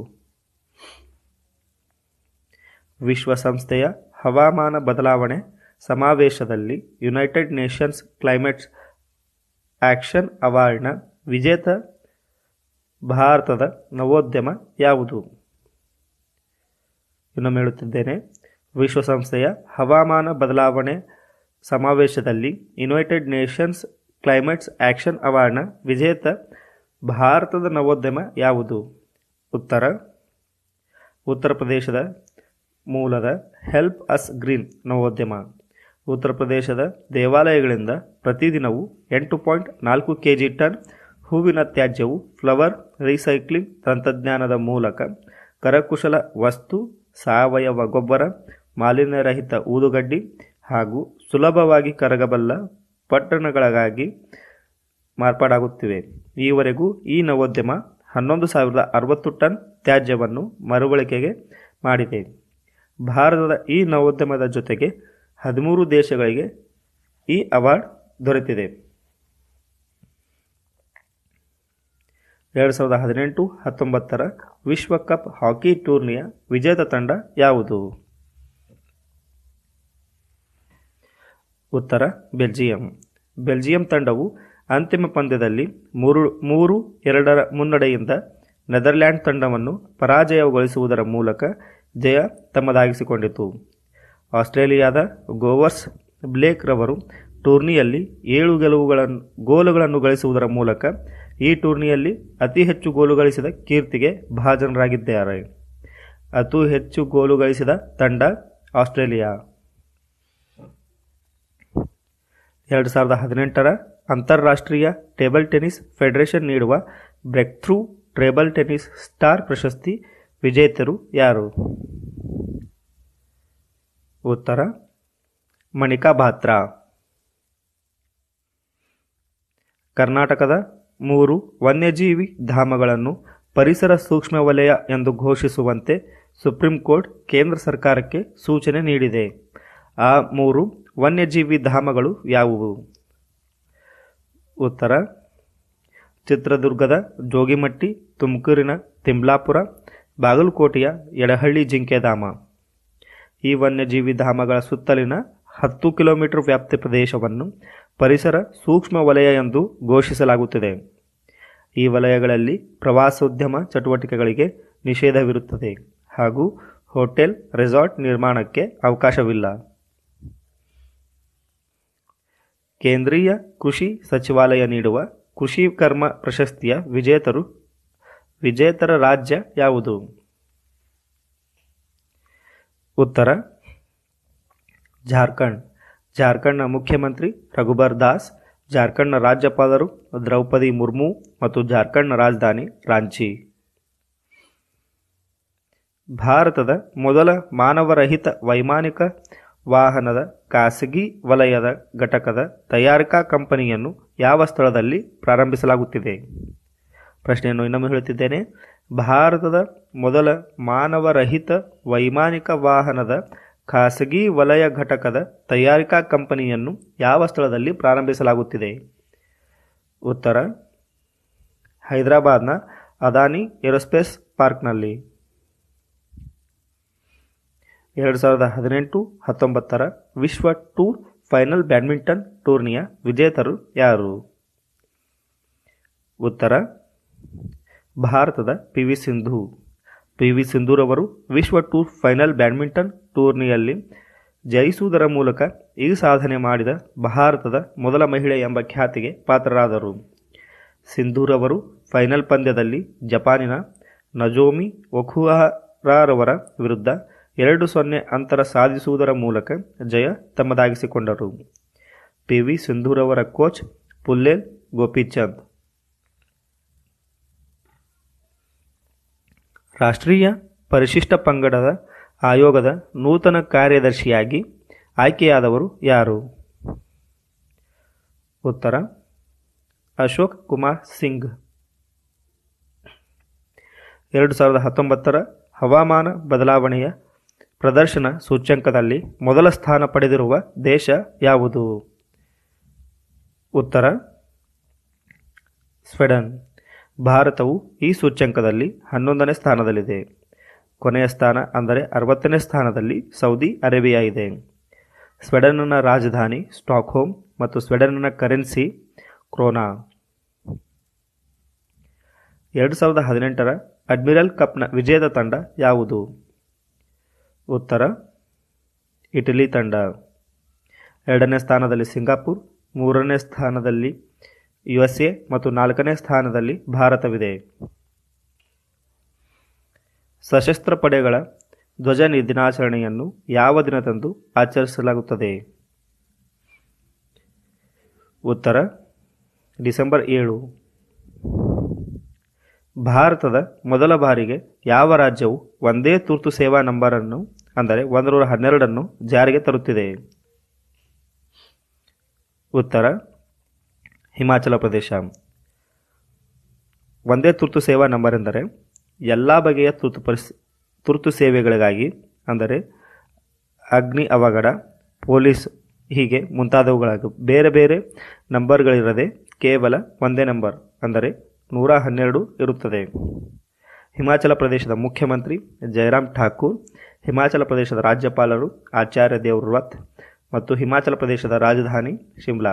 ವಿಶ್ವಸಂಸ್ಥೆಯ ಹವಾಮಾನ ಬದಲಾವಣೆ ಸಮಾವೇಶದಲ್ಲಿ ಯುನೈಟೆಡ್ ನೇಷನ್ಸ್ ಕ್ಲೈಮೇಟ್ ಆಕ್ಷನ್ ಅವಾರ್ಡ್ನ ವಿಜೇತ ಭಾರತದ ನವೋದ್ಯಮ ಯಾವುದು ಇನ್ನೊಮ್ಮೆ ಹೇಳುತ್ತಿದ್ದೇನೆ ವಿಶ್ವಸಂಸ್ಥೆಯ ಹವಾಮಾನ ಬದಲಾವಣೆ ಸಮಾವೇಶದಲ್ಲಿ ಯುನೈಟೆಡ್ ನೇಷನ್ಸ್ ಕ್ಲೈಮೇಟ್ಸ್ ಆಕ್ಷನ್ ಅವಾರ್ಡ್ನ ವಿಜೇತ ಭಾರತದ ನವೋದ್ಯಮ ಯಾವುದು ಉತ್ತರ ಉತ್ತರ ಪ್ರದೇಶದ ಮೂಲದ ಹೆಲ್ಪ್ ಅಸ್ ಗ್ರೀನ್ ನವೋದ್ಯಮ ಉತ್ತರ ಪ್ರದೇಶದ ದೇವಾಲಯಗಳಿಂದ ಪ್ರತಿದಿನವೂ ಎಂಟು ಪಾಯಿಂಟ್ ನಾಲ್ಕು ಕೆ ಜಿ ಟನ್ ಹೂವಿನ ತ್ಯಾಜ್ಯವು ಫ್ಲವರ್ ರೀಸೈಕ್ಲಿಂಗ್ ತಂತ್ರಜ್ಞಾನದ ಮೂಲಕ ಕರಕುಶಲ ವಸ್ತು ಸಾವಯವ ಗೊಬ್ಬರ ಮಾಲಿನ್ಯರಹಿತ ಊದುಗಡ್ಡಿ ಹಾಗೂ ಸುಲಭವಾಗಿ ಕರಗಬಲ್ಲ ಪಟ್ಟಣಗಳಿಗಾಗಿ ಮಾರ್ಪಾಡಾಗುತ್ತಿವೆ ಈವರೆಗೂ ಈ ನವೋದ್ಯಮ ಹನ್ನೊಂದು ಸಾವಿರದ ಅರವತ್ತು ಟನ್ ತ್ಯಾಜ್ಯವನ್ನು ಮರುಬಳಕೆಗೆ ಮಾಡಿದೆ ಭಾರತದ ಈ ನವೋದ್ಯಮದ ಜೊತೆಗೆ ಹದಿಮೂರು ದೇಶಗಳಿಗೆ ಈ ಅವಾರ್ಡ್ ದೊರೆತಿದೆ ಎರಡು ಸಾವಿರದ ಹದಿನೆಂಟು ಹತ್ತೊಂಬತ್ತರ ವಿಶ್ವಕಪ್ ಹಾಕಿ ಟೂರ್ನಿಯ ವಿಜೇತ ತಂಡ ಯಾವುದು ಉತ್ತರ ಬೆಲ್ಜಿಯಂ ಬೆಲ್ಜಿಯಂ ತಂಡವು ಅಂತಿಮ ಪಂದ್ಯದಲ್ಲಿ ಮೂರು ಮೂರು ಎರಡರ ಮುನ್ನಡೆಯಿಂದ ನೆದರ್ಲ್ಯಾಂಡ್ ತಂಡವನ್ನು ಪರಾಜಯಗೊಳಿಸುವುದರ ಮೂಲಕ ಜಯ ತಮ್ಮದಾಗಿಸಿಕೊಂಡಿತು ಆಸ್ಟ್ರೇಲಿಯಾದ ಗೋವರ್ಸ್ ಬ್ಲೇಕ್ ರವರು ಟೂರ್ನಿಯಲ್ಲಿ ಏಳು ಗೆಲುವುಗಳನ್ನು ಗೋಲುಗಳನ್ನು ಗಳಿಸುವುದರ ಮೂಲಕ ಈ ಟೂರ್ನಿಯಲ್ಲಿ ಅತಿ ಹೆಚ್ಚು ಗೋಲು ಗಳಿಸಿದ ಕೀರ್ತಿಗೆ ಭಾಜನರಾಗಿದ್ದಾರೆ ಅತಿ ಹೆಚ್ಚು ಗೋಲು ಗಳಿಸಿದ ತಂಡ ಆಸ್ಟ್ರೇಲಿಯಾ ಎರಡು ಸಾವಿರದ ಹದಿನೆಂಟರ ಅಂತಾರಾಷ್ಟ್ರೀಯ ಟೇಬಲ್ ಟೆನ್ನಿಸ್ ಫೆಡರೇಷನ್ ನೀಡುವ breakthrough table tennis star ಪ್ರಶಸ್ತಿ ವಿಜೇತರು ಯಾರು ಉತ್ತರ ಮಣಿಕಾ ಬಾತ್ರಾ ಕರ್ನಾಟಕದ ಮೂರು ವನ್ಯಜೀವಿ ಧಾಮಗಳನ್ನು ಪರಿಸರ ಸೂಕ್ಷ್ಮ ವಲಯ ಎಂದು ಘೋಷಿಸುವಂತೆ ಸುಪ್ರೀಂ ಕೋರ್ಟ್ ಕೇಂದ್ರ ಸರ್ಕಾರಕ್ಕೆ ಸೂಚನೆ ನೀಡಿದೆ ಆ ಮೂರು ವನ್ಯಜೀವಿ ಧಾಮಗಳು ಯಾವುವು ಉತ್ತರ ಚಿತ್ರದುರ್ಗದ ಜೋಗಿಮಟ್ಟಿ ತುಮಕೂರಿನ ತಿಮ್ಲಾಪುರ ಬಾಗಲಕೋಟೆಯ ಎಡಹಳ್ಳಿ ಜಿಂಕೆಧಾಮ ಈ ವನ್ಯಜೀವಿ ಧಾಮಗಳ ಸುತ್ತಲಿನ ಹತ್ತು ಕಿಲೋಮೀಟರ್ ವ್ಯಾಪ್ತಿ ಪ್ರದೇಶವನ್ನು ಪರಿಸರ ಸೂಕ್ಷ್ಮ ವಲಯ ಎಂದು ಘೋಷಿಸಲಾಗುತ್ತಿದೆ ಈ ವಲಯಗಳಲ್ಲಿ ಪ್ರವಾಸೋದ್ಯಮ ಚಟುವಟಿಕೆಗಳಿಗೆ ನಿಷೇಧವಿರುತ್ತದೆ ಹಾಗೂ ಹೋಟೆಲ್ ರೆಸಾರ್ಟ್ ನಿರ್ಮಾಣಕ್ಕೆ ಅವಕಾಶವಿಲ್ಲ ಕೇಂದ್ರೀಯ ಕೃಷಿ ಸಚಿವಾಲಯ ನೀಡುವ ಕೃಷಿ ಕರ್ಮ ಪ್ರಶಸ್ತಿಯ ವಿಜೇತರು ವಿಜೇತರ ರಾಜ್ಯ ಯಾವುದು ಉತ್ತರ ಜಾರ್ಖಂಡ್ ಜಾರ್ಖಂಡ್ನ ಮುಖ್ಯಮಂತ್ರಿ ರಘುಬರ್ ದಾಸ್ ಜಾರ್ಖಂಡ್ನ ರಾಜ್ಯಪಾಲರು ದ್ರೌಪದಿ ಮುರ್ಮು ಮತ್ತು ಜಾರ್ಖಂಡ್ನ ರಾಜಧಾನಿ ರಾಂಚಿ ಭಾರತದ ಮೊದಲ ಮಾನವರಹಿತ ವೈಮಾನಿಕ ವಾಹನದ ಖಾಸಗಿ ವಲಯದ ಘಟಕದ ತಯಾರಿಕಾ ಕಂಪನಿಯನ್ನು ಯಾವ ಸ್ಥಳದಲ್ಲಿ ಪ್ರಾರಂಭಿಸಲಾಗುತ್ತಿದೆ ಪ್ರಶ್ನೆಯನ್ನು ಇನ್ನೊಮ್ಮೆ ಹೇಳುತ್ತಿದ್ದೇನೆ ಭಾರತದ ಮೊದಲ ಮಾನವರಹಿತ ವೈಮಾನಿಕ ವಾಹನದ ಖಾಸಗಿ ವಲಯ ಘಟಕದ ತಯಾರಿಕಾ ಕಂಪನಿಯನ್ನು ಯಾವ ಸ್ಥಳದಲ್ಲಿ ಪ್ರಾರಂಭಿಸಲಾಗುತ್ತಿದೆ ಉತ್ತರ ಹೈದರಾಬಾದ್ನ ಅದಾನಿ ಏರೋಸ್ಪೇಸ್ ಪಾರ್ಕ್ನಲ್ಲಿ ಎರಡು ಸಾವಿರದ ಹದಿನೆಂಟು ಹತ್ತೊಂಬತ್ತರ ವಿಶ್ವ ಟೂರ್ ಫೈನಲ್ ಬ್ಯಾಡ್ಮಿಂಟನ್ ಟೂರ್ನಿಯ ವಿಜೇತರು ಯಾರು ಉತ್ತರ ಭಾರತದ P V Sindhu P V ಸಿಂಧೂರವರು ವಿಶ್ವ ಟೂರ್ ಫೈನಲ್ ಬ್ಯಾಡ್ಮಿಂಟನ್ ಟೂರ್ನಿಯಲ್ಲಿ ಜಯಿಸುವುದರ ಮೂಲಕ ಈ ಸಾಧನೆ ಮಾಡಿದ ಭಾರತದ ಮೊದಲ ಮಹಿಳೆ ಎಂಬ ಖ್ಯಾತಿಗೆ ಪಾತ್ರರಾದರು ಸಿಂಧೂರವರು ಫೈನಲ್ ಪಂದ್ಯದಲ್ಲಿ ಜಪಾನಿನ ನಜೋಮಿ ಒಖುಹಾರವರ ವಿರುದ್ಧ ಎರಡು ಸೊನ್ನೆ ಅಂತರ ಸಾಧಿಸುವುದರ ಮೂಲಕ ಜಯ ತಮ್ಮದಾಗಿಸಿಕೊಂಡರು ಪಿ ವಿ ಸಿಂಧೂರವರ ಕೋಚ್ ಪುಲ್ಲೇಲ್ ಗೋಪಿಚಂದ್ ರಾಷ್ಟ್ರೀಯ ಪರಿಶಿಷ್ಟ ಪಂಗಡದ ಆಯೋಗದ ನೂತನ ಕಾರ್ಯದರ್ಶಿಯಾಗಿ ಆಯ್ಕೆಯಾದವರು ಯಾರು ಉತ್ತರ ಅಶೋಕ್ ಕುಮಾರ್ ಸಿಂಗ್ ಎರಡು ಸಾವಿರದ ಹತ್ತೊಂಬತ್ತರ ಹವಾಮಾನ ಬದಲಾವಣೆಯ ಪ್ರದರ್ಶನ ಸೂಚ್ಯಂಕದಲ್ಲಿ ಮೊದಲ ಸ್ಥಾನ ಪಡೆದಿರುವ ದೇಶ ಯಾವುದು ಉತ್ತರ ಸ್ವೆಡನ್ ಭಾರತವು ಈ ಸೂಚ್ಯಂಕದಲ್ಲಿ ಹನ್ನೊಂದನೇ ಸ್ಥಾನದಲ್ಲಿದೆ ಕೊನೆಯ ಸ್ಥಾನ ಅಂದರೆ ಅರವತ್ತನೇ ಸ್ಥಾನದಲ್ಲಿ ಸೌದಿ ಅರೇಬಿಯಾ ಇದೆ ಸ್ವೆಡನ್ನ ರಾಜಧಾನಿ ಸ್ಟಾಕ್ಹೋಮ್ ಮತ್ತು ಸ್ವೆಡನ್ನ ಕರೆನ್ಸಿ ಕ್ರೋನಾ ಎರಡು ಸಾವಿರದ ಹದಿನೆಂಟರ ಅಡ್ಮಿರಲ್ ಕಪ್ನ ವಿಜೇತ ತಂಡ ಯಾವುದು ಉತ್ತರ ಇಟಲಿ ತಂಡ ಎರಡನೇ ಸ್ಥಾನದಲ್ಲಿ ಸಿಂಗಾಪುರ್ ಮೂರನೇ ಸ್ಥಾನದಲ್ಲಿ ಯು ಎಸ್ ಎ ಮತ್ತು ನಾಲ್ಕನೇ ಸ್ಥಾನದಲ್ಲಿ ಭಾರತವಿದೆ ಸಶಸ್ತ್ರ ಪಡೆಗಳ ಧ್ವಜ ದಿನಾಚರಣೆಯನ್ನು ಯಾವ ದಿನದಂದು ಆಚರಿಸಲಾಗುತ್ತದೆ ಉತ್ತರ ಡಿಸೆಂಬರ್ ಏಳು ಭಾರತದ ಮೊದಲ ಬಾರಿಗೆ ಯಾವ ರಾಜ್ಯವು ಒಂದೇ ತುರ್ತು ಸೇವಾ ನಂಬರನ್ನು ಅಂದರೆ ಒಂದನೂರ ಹನ್ನೆರಡನ್ನು ಜಾರಿಗೆ ತರುತ್ತಿದೆ ಉತ್ತರ ಹಿಮಾಚಲ ಪ್ರದೇಶ ಒಂದೇ ತುರ್ತು ಸೇವಾ ನಂಬರ್ ಎಂದರೆ ಎಲ್ಲ ಬಗೆಯ ತುರ್ತು ಪರಿಸ್ ತುರ್ತು ಸೇವೆಗಳಿಗಾಗಿ ಅಂದರೆ ಅಗ್ನಿ ಅವಘಡ ಪೊಲೀಸ್ ಹೀಗೆ ಮುಂತಾದವುಗಳಾಗಿ ಬೇರೆ ಬೇರೆ ನಂಬರ್ಗಳಿರದೆ ಕೇವಲ ಒಂದೇ ನಂಬರ್ ಅಂದರೆ ನೂರ ಹನ್ನೆರಡು ಇರುತ್ತದೆ ಹಿಮಾಚಲ ಪ್ರದೇಶದ ಮುಖ್ಯಮಂತ್ರಿ ಜಯರಾಮ್ ಠಾಕೂರ್ ಹಿಮಾಚಲ ಪ್ರದೇಶದ ರಾಜ್ಯಪಾಲರು ಆಚಾರ್ಯ ದೇವ್ರತ್ ಮತ್ತು ಹಿಮಾಚಲ ಪ್ರದೇಶದ ರಾಜಧಾನಿ ಶಿಮ್ಲಾ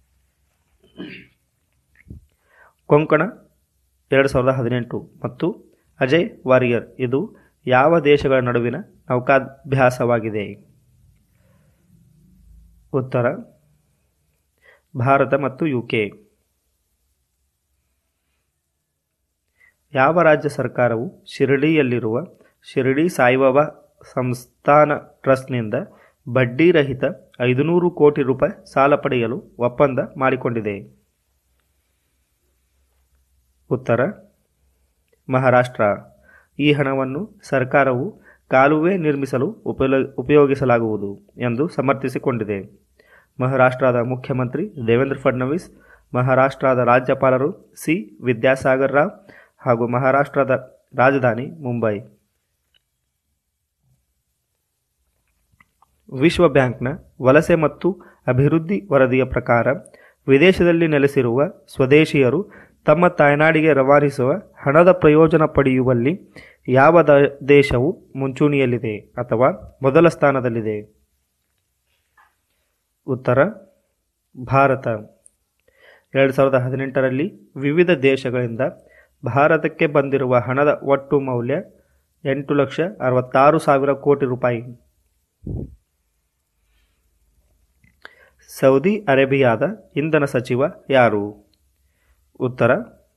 ಕೊಂಕಣ ಎರಡು ಸಾವಿರದ ಹದಿನೆಂಟು ಮತ್ತು ಅಜಯ್ ವಾರಿಯರ್ ಇದು ಯಾವ ದೇಶಗಳ ನಡುವಿನ ನೌಕಾಭ್ಯಾಸವಾಗಿದೆ ಉತ್ತರ ಭಾರತ ಮತ್ತು ಯುಕೆ ಯಾವ ರಾಜ್ಯ ಸರ್ಕಾರವು ಶಿರಡಿಯಲ್ಲಿರುವ ಶಿರಡಿ ಸಾಯಿಬಾಬಾ ಸಂಸ್ಥಾನ ಟ್ರಸ್ಟ್ನಿಂದ ಬಡ್ಡಿರಹಿತ ಐದುನೂರು ಕೋಟಿ ರೂಪಾಯಿ ಸಾಲ ಪಡೆಯಲು ಒಪ್ಪಂದ ಮಾಡಿಕೊಂಡಿದೆ ಉತ್ತರ ಮಹಾರಾಷ್ಟ್ರ ಈ ಹಣವನ್ನು ಸರ್ಕಾರವು ಕಾಲುವೆ ನಿರ್ಮಿಸಲು ಉಪಯೋಗ ಉಪಯೋಗಿಸಲಾಗುವುದು ಎಂದು ಸಮರ್ಥಿಸಿಕೊಂಡಿದೆ ಮಹಾರಾಷ್ಟ್ರದ ಮುಖ್ಯಮಂತ್ರಿ ದೇವೇಂದ್ರ ಫಡ್ನವೀಸ್ ಮಹಾರಾಷ್ಟ್ರದ ರಾಜ್ಯಪಾಲರು ಸಿ ವಿದ್ಯಾಸಾಗರ್ ರಾವ್ ಹಾಗೂ ಮಹಾರಾಷ್ಟ್ರದ ರಾಜಧಾನಿ ಮುಂಬೈ ವಿಶ್ವ ಬ್ಯಾಂಕ್ನ ವಲಸೆ ಮತ್ತು ಅಭಿವೃದ್ಧಿ ವರದಿಯ ಪ್ರಕಾರ ವಿದೇಶದಲ್ಲಿ ನೆಲೆಸಿರುವ ಸ್ವದೇಶಿಯರು ತಮ್ಮ ತಾಯ್ನಾಡಿಗೆ ರವಾನಿಸುವ ಹಣದ ಪ್ರಯೋಜನ ಪಡೆಯುವಲ್ಲಿ ಯಾವ ದ- ದೇಶವು ಮುಂಚೂಣಿಯಲ್ಲಿದೆ ಅಥವಾ ಮೊದಲ ಸ್ಥಾನದಲ್ಲಿದೆ ಉತ್ತರ ಭಾರತ ಎರಡು ಸಾವಿರದ ಹದಿನೆಂಟರಲ್ಲಿ ವಿವಿಧ ದೇಶಗಳಿಂದ ಭಾರತಕ್ಕೆ ಬಂದಿರುವ ಹಣದ ಒಟ್ಟು ಮೌಲ್ಯ ಎಂಟು ಲಕ್ಷ ಅರವತ್ತಾರು ಸಾವಿರ ಕೋಟಿ ರೂಪಾಯಿ ಸೌದಿ ಅರೇಬಿಯಾದ ಇಂಧನ ಸಚಿವ ಯಾರು ಉತ್ತರ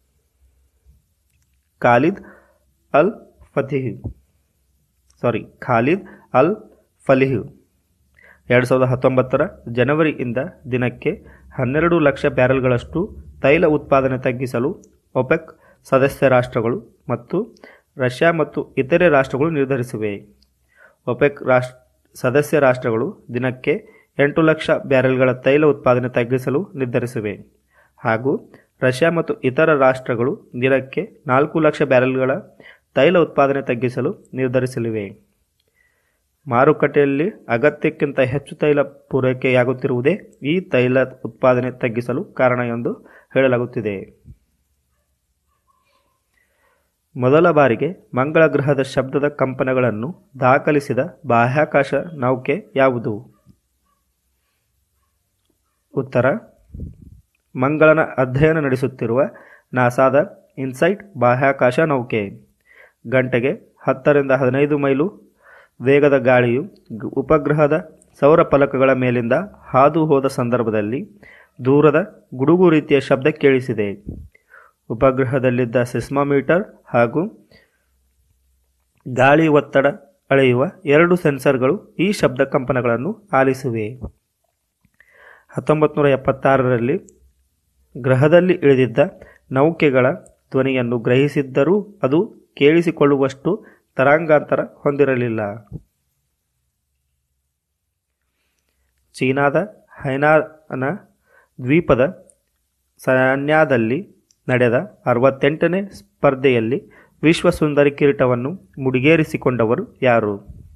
ಖಾಲಿದ್ ಅಲ್ ಫತಿಹ್ ಸಾರಿ ಖಾಲಿದ್ ಅಲ್ ಫಲಿಹ್ ಎರಡು ಸಾವಿರದ ಹತ್ತೊಂಬತ್ತರ ಜನವರಿಯಿಂದ ದಿನಕ್ಕೆ ಹನ್ನೆರಡು ಲಕ್ಷ ಬ್ಯಾರೆಲ್ಗಳಷ್ಟು ತೈಲ ಉತ್ಪಾದನೆ ತಗ್ಗಿಸಲು ಒಪೆಕ್ ಸದಸ್ಯ ರಾಷ್ಟ್ರಗಳು ಮತ್ತು ರಷ್ಯಾ ಮತ್ತು ಇತರೆ ರಾಷ್ಟ್ರಗಳು ನಿರ್ಧರಿಸಿವೆ ಒಪೆಕ್ ರಾಷ್ಟ್ರ ಸದಸ್ಯ ರಾಷ್ಟ್ರಗಳು ದಿನಕ್ಕೆ ಎಂಟು ಲಕ್ಷ ಬ್ಯಾರೆಲ್ಗಳ ತೈಲ ಉತ್ಪಾದನೆ ತಗ್ಗಿಸಲು ನಿರ್ಧರಿಸಿವೆ ಹಾಗೂ ರಷ್ಯಾ ಮತ್ತು ಇತರ ರಾಷ್ಟ್ರಗಳು ದಿನಕ್ಕೆ ನಾಲ್ಕು ಲಕ್ಷ ಬ್ಯಾರೆಲ್ಗಳ ತೈಲ ಉತ್ಪಾದನೆ ತಗ್ಗಿಸಲು ನಿರ್ಧರಿಸಲಿವೆ ಮಾರುಕಟ್ಟೆಯಲ್ಲಿ ಅಗತ್ಯಕ್ಕಿಂತ ಹೆಚ್ಚು ತೈಲ ಪೂರೈಕೆಯಾಗುತ್ತಿರುವುದೇ ಈ ತೈಲ ಉತ್ಪಾದನೆ ತಗ್ಗಿಸಲು ಕಾರಣ ಎಂದು ಹೇಳಲಾಗುತ್ತಿದೆ ಮೊದಲ ಬಾರಿಗೆ ಮಂಗಳ ಗ್ರಹದ ಶಬ್ದದ ಕಂಪನಗಳನ್ನು ದಾಖಲಿಸಿದ ಬಾಹ್ಯಾಕಾಶ ನೌಕೆ ಯಾವುದು ಉತ್ತರ ಮಂಗಳನ ಅಧ್ಯಯನ ನಡೆಸುತ್ತಿರುವ ನಾಸಾದ ಇನ್ಸೈಟ್ ಬಾಹ್ಯಾಕಾಶ ನೌಕೆ ಗಂಟೆಗೆ ಹತ್ತರಿಂದ ಹದಿನೈದು ಮೈಲು ವೇಗದ ಗಾಳಿಯು ಗ್- ಉಪಗ್ರಹದ ಸೌರ ಫಲಕಗಳ ಮೇಲಿಂದ ಹಾದು ಹೋದ ಸಂದರ್ಭದಲ್ಲಿ ದೂರದ ಗುಡುಗು ರೀತಿಯ ಶಬ್ದ ಕೇಳಿಸಿದೆ ಉಪಗ್ರಹದಲ್ಲಿದ್ದ ಸಿಸ್ಮಾಮೀಟರ್ ಹಾಗೂ ಗಾಳಿ ಒತ್ತಡ ಅಳೆಯುವ ಎರಡು ಸೆನ್ಸರ್ಗಳು ಈ ಶಬ್ದ ಕಂಪನಗಳನ್ನು ಆಲಿಸಿವೆ ಹತ್ತೊಂಬತ್ತು ನೂರ ಎಪ್ಪತ್ತಾರರಲ್ಲಿ ಗ್ರಹದಲ್ಲಿ ಇಳಿದಿದ್ದ ನೌಕೆಗಳ ಧ್ವನಿಯನ್ನು ಗ್ರಹಿಸಿದ್ದರೂ ಅದು ಕೇಳಿಸಿಕೊಳ್ಳುವಷ್ಟು ತರಂಗಾಂತರ ಹೊಂದಿರಲಿಲ್ಲ ಚೀನಾದ ಹೈನಾನ ದ್ವೀಪದ ಸನ್ಯಾದಲ್ಲಿ ನಡೆದ ಅರವತ್ತೆಂಟನೇ ಸ್ಪರ್ಧೆಯಲ್ಲಿ ವಿಶ್ವ ಸುಂದರಿ ಕಿರೀಟವನ್ನು ಮುಡಿಗೇರಿಸಿಕೊಂಡವರು ಯಾರು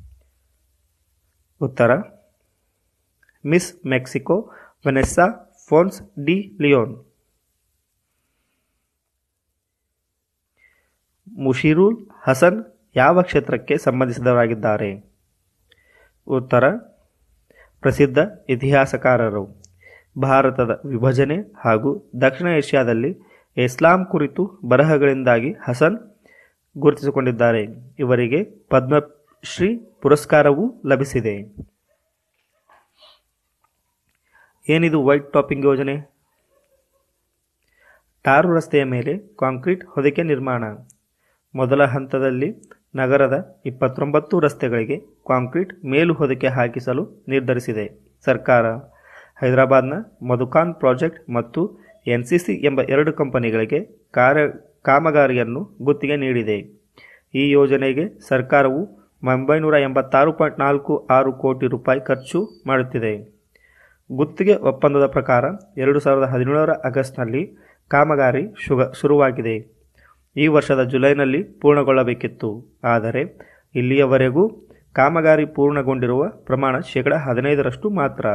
ಉತ್ತರ Miss Mexico Vanessa Ponce de Leon Mushirul Hasan ಯಾವ ಕ್ಷೇತ್ರಕ್ಕೆ ಸಂಬಂಧಿಸಿದವರಾಗಿದ್ದಾರೆ ಉತ್ತರ ಪ್ರಸಿದ್ಧ ಇತಿಹಾಸಕಾರರು ಭಾರತದ ವಿಭಜನೆ ಹಾಗೂ ದಕ್ಷಿಣ ಏಷ್ಯಾದಲ್ಲಿ ಇಸ್ಲಾಂ ಕುರಿತು ಬರಹಗಳಿಂದಾಗಿ ಹಸನ್ ಗುರುತಿಸಿಕೊಂಡಿದ್ದಾರೆ ಇವರಿಗೆ ಪದ್ಮಶ್ರೀ ಪುರಸ್ಕಾರವೂ ಲಭಿಸಿದೆ ಏನಿದು ವೈಟ್ ಟಾಪಿಂಗ್ ಯೋಜನೆ ಟಾರು ರಸ್ತೆಯ ಮೇಲೆ ಕಾಂಕ್ರೀಟ್ ಹೊದಿಕೆ ನಿರ್ಮಾಣ ಮೊದಲ ಹಂತದಲ್ಲಿ ನಗರದ ಇಪ್ಪತ್ತೊಂಬತ್ತು ರಸ್ತೆಗಳಿಗೆ ಕಾಂಕ್ರೀಟ್ ಮೇಲು ಹೊದಿಕೆ ಹಾಕಿಸಲು ನಿರ್ಧರಿಸಿದೆ ಸರ್ಕಾರ ಹೈದರಾಬಾದ್ನ ಮಧುಕಾನ್ ಪ್ರಾಜೆಕ್ಟ್ ಮತ್ತು ಎನ್ಸಿಸಿ ಎಂಬ ಎರಡು ಕಂಪನಿಗಳಿಗೆ ಕಾರ್ಯ ಕಾಮಗಾರಿಯನ್ನು ಗುತ್ತಿಗೆ ನೀಡಿದೆ ಈ ಯೋಜನೆಗೆ ಸರ್ಕಾರವು ಒಂಬೈನೂರ ಎಂಬತ್ತಾರು ಪಾಯಿಂಟ್ ನಾಲ್ಕು ಆರು ಕೋಟಿ ರೂಪಾಯಿ ಖರ್ಚು ಮಾಡುತ್ತಿದೆ ಗುತ್ತಿಗೆ ಒಪ್ಪಂದದ ಪ್ರಕಾರ ಎರಡು ಸಾವಿರದ ಹದಿನೇಳರ ಆಗಸ್ಟ್ನಲ್ಲಿ ಕಾಮಗಾರಿ ಶುಗ ಶುರುವಾಗಿದೆ ಈ ವರ್ಷದ ಜುಲೈನಲ್ಲಿ ಪೂರ್ಣಗೊಳ್ಳಬೇಕಿತ್ತು ಆದರೆ ಇಲ್ಲಿಯವರೆಗೂ ಕಾಮಗಾರಿ ಪೂರ್ಣಗೊಂಡಿರುವ ಪ್ರಮಾಣ ಶೇಕಡ ಹದಿನೈದರಷ್ಟು ಮಾತ್ರ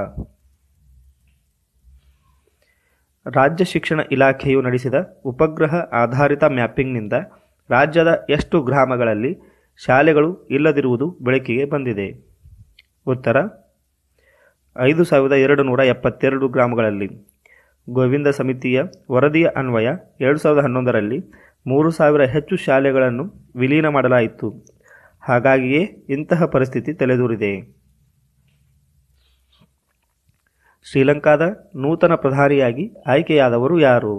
ರಾಜ್ಯ ಶಿಕ್ಷಣ ಇಲಾಖೆಯು ನಡೆಸಿದ ಉಪಗ್ರಹ ಆಧಾರಿತ ಮ್ಯಾಪಿಂಗ್ನಿಂದ ರಾಜ್ಯದ ಎಷ್ಟು ಗ್ರಾಮಗಳಲ್ಲಿ ಶಾಲೆಗಳು ಇಲ್ಲದಿರುವುದು ಬೆಳಕಿಗೆ ಬಂದಿದೆ ಉತ್ತರ ಐದು ಸಾವಿರದ ಎರಡು ನೂರ ಎಪ್ಪತ್ತೆರಡು ಗ್ರಾಮಗಳಲ್ಲಿ ಗೋವಿಂದ ಸಮಿತಿಯ ವರದಿಯ ಅನ್ವಯ ಎರಡು ಸಾವಿರದ ಹನ್ನೊಂದರಲ್ಲಿ ಮೂರು ಸಾವಿರ ಹೆಚ್ಚು ಶಾಲೆಗಳನ್ನು ವಿಲೀನ ಮಾಡಲಾಯಿತು ಹಾಗಾಗಿಯೇ ಇಂತಹ ಪರಿಸ್ಥಿತಿ ತಲೆದೂರಿದೆ ಶ್ರೀಲಂಕಾದ ನೂತನ ಪ್ರಧಾನಿಯಾಗಿ ಆಯ್ಕೆಯಾದವರು ಯಾರು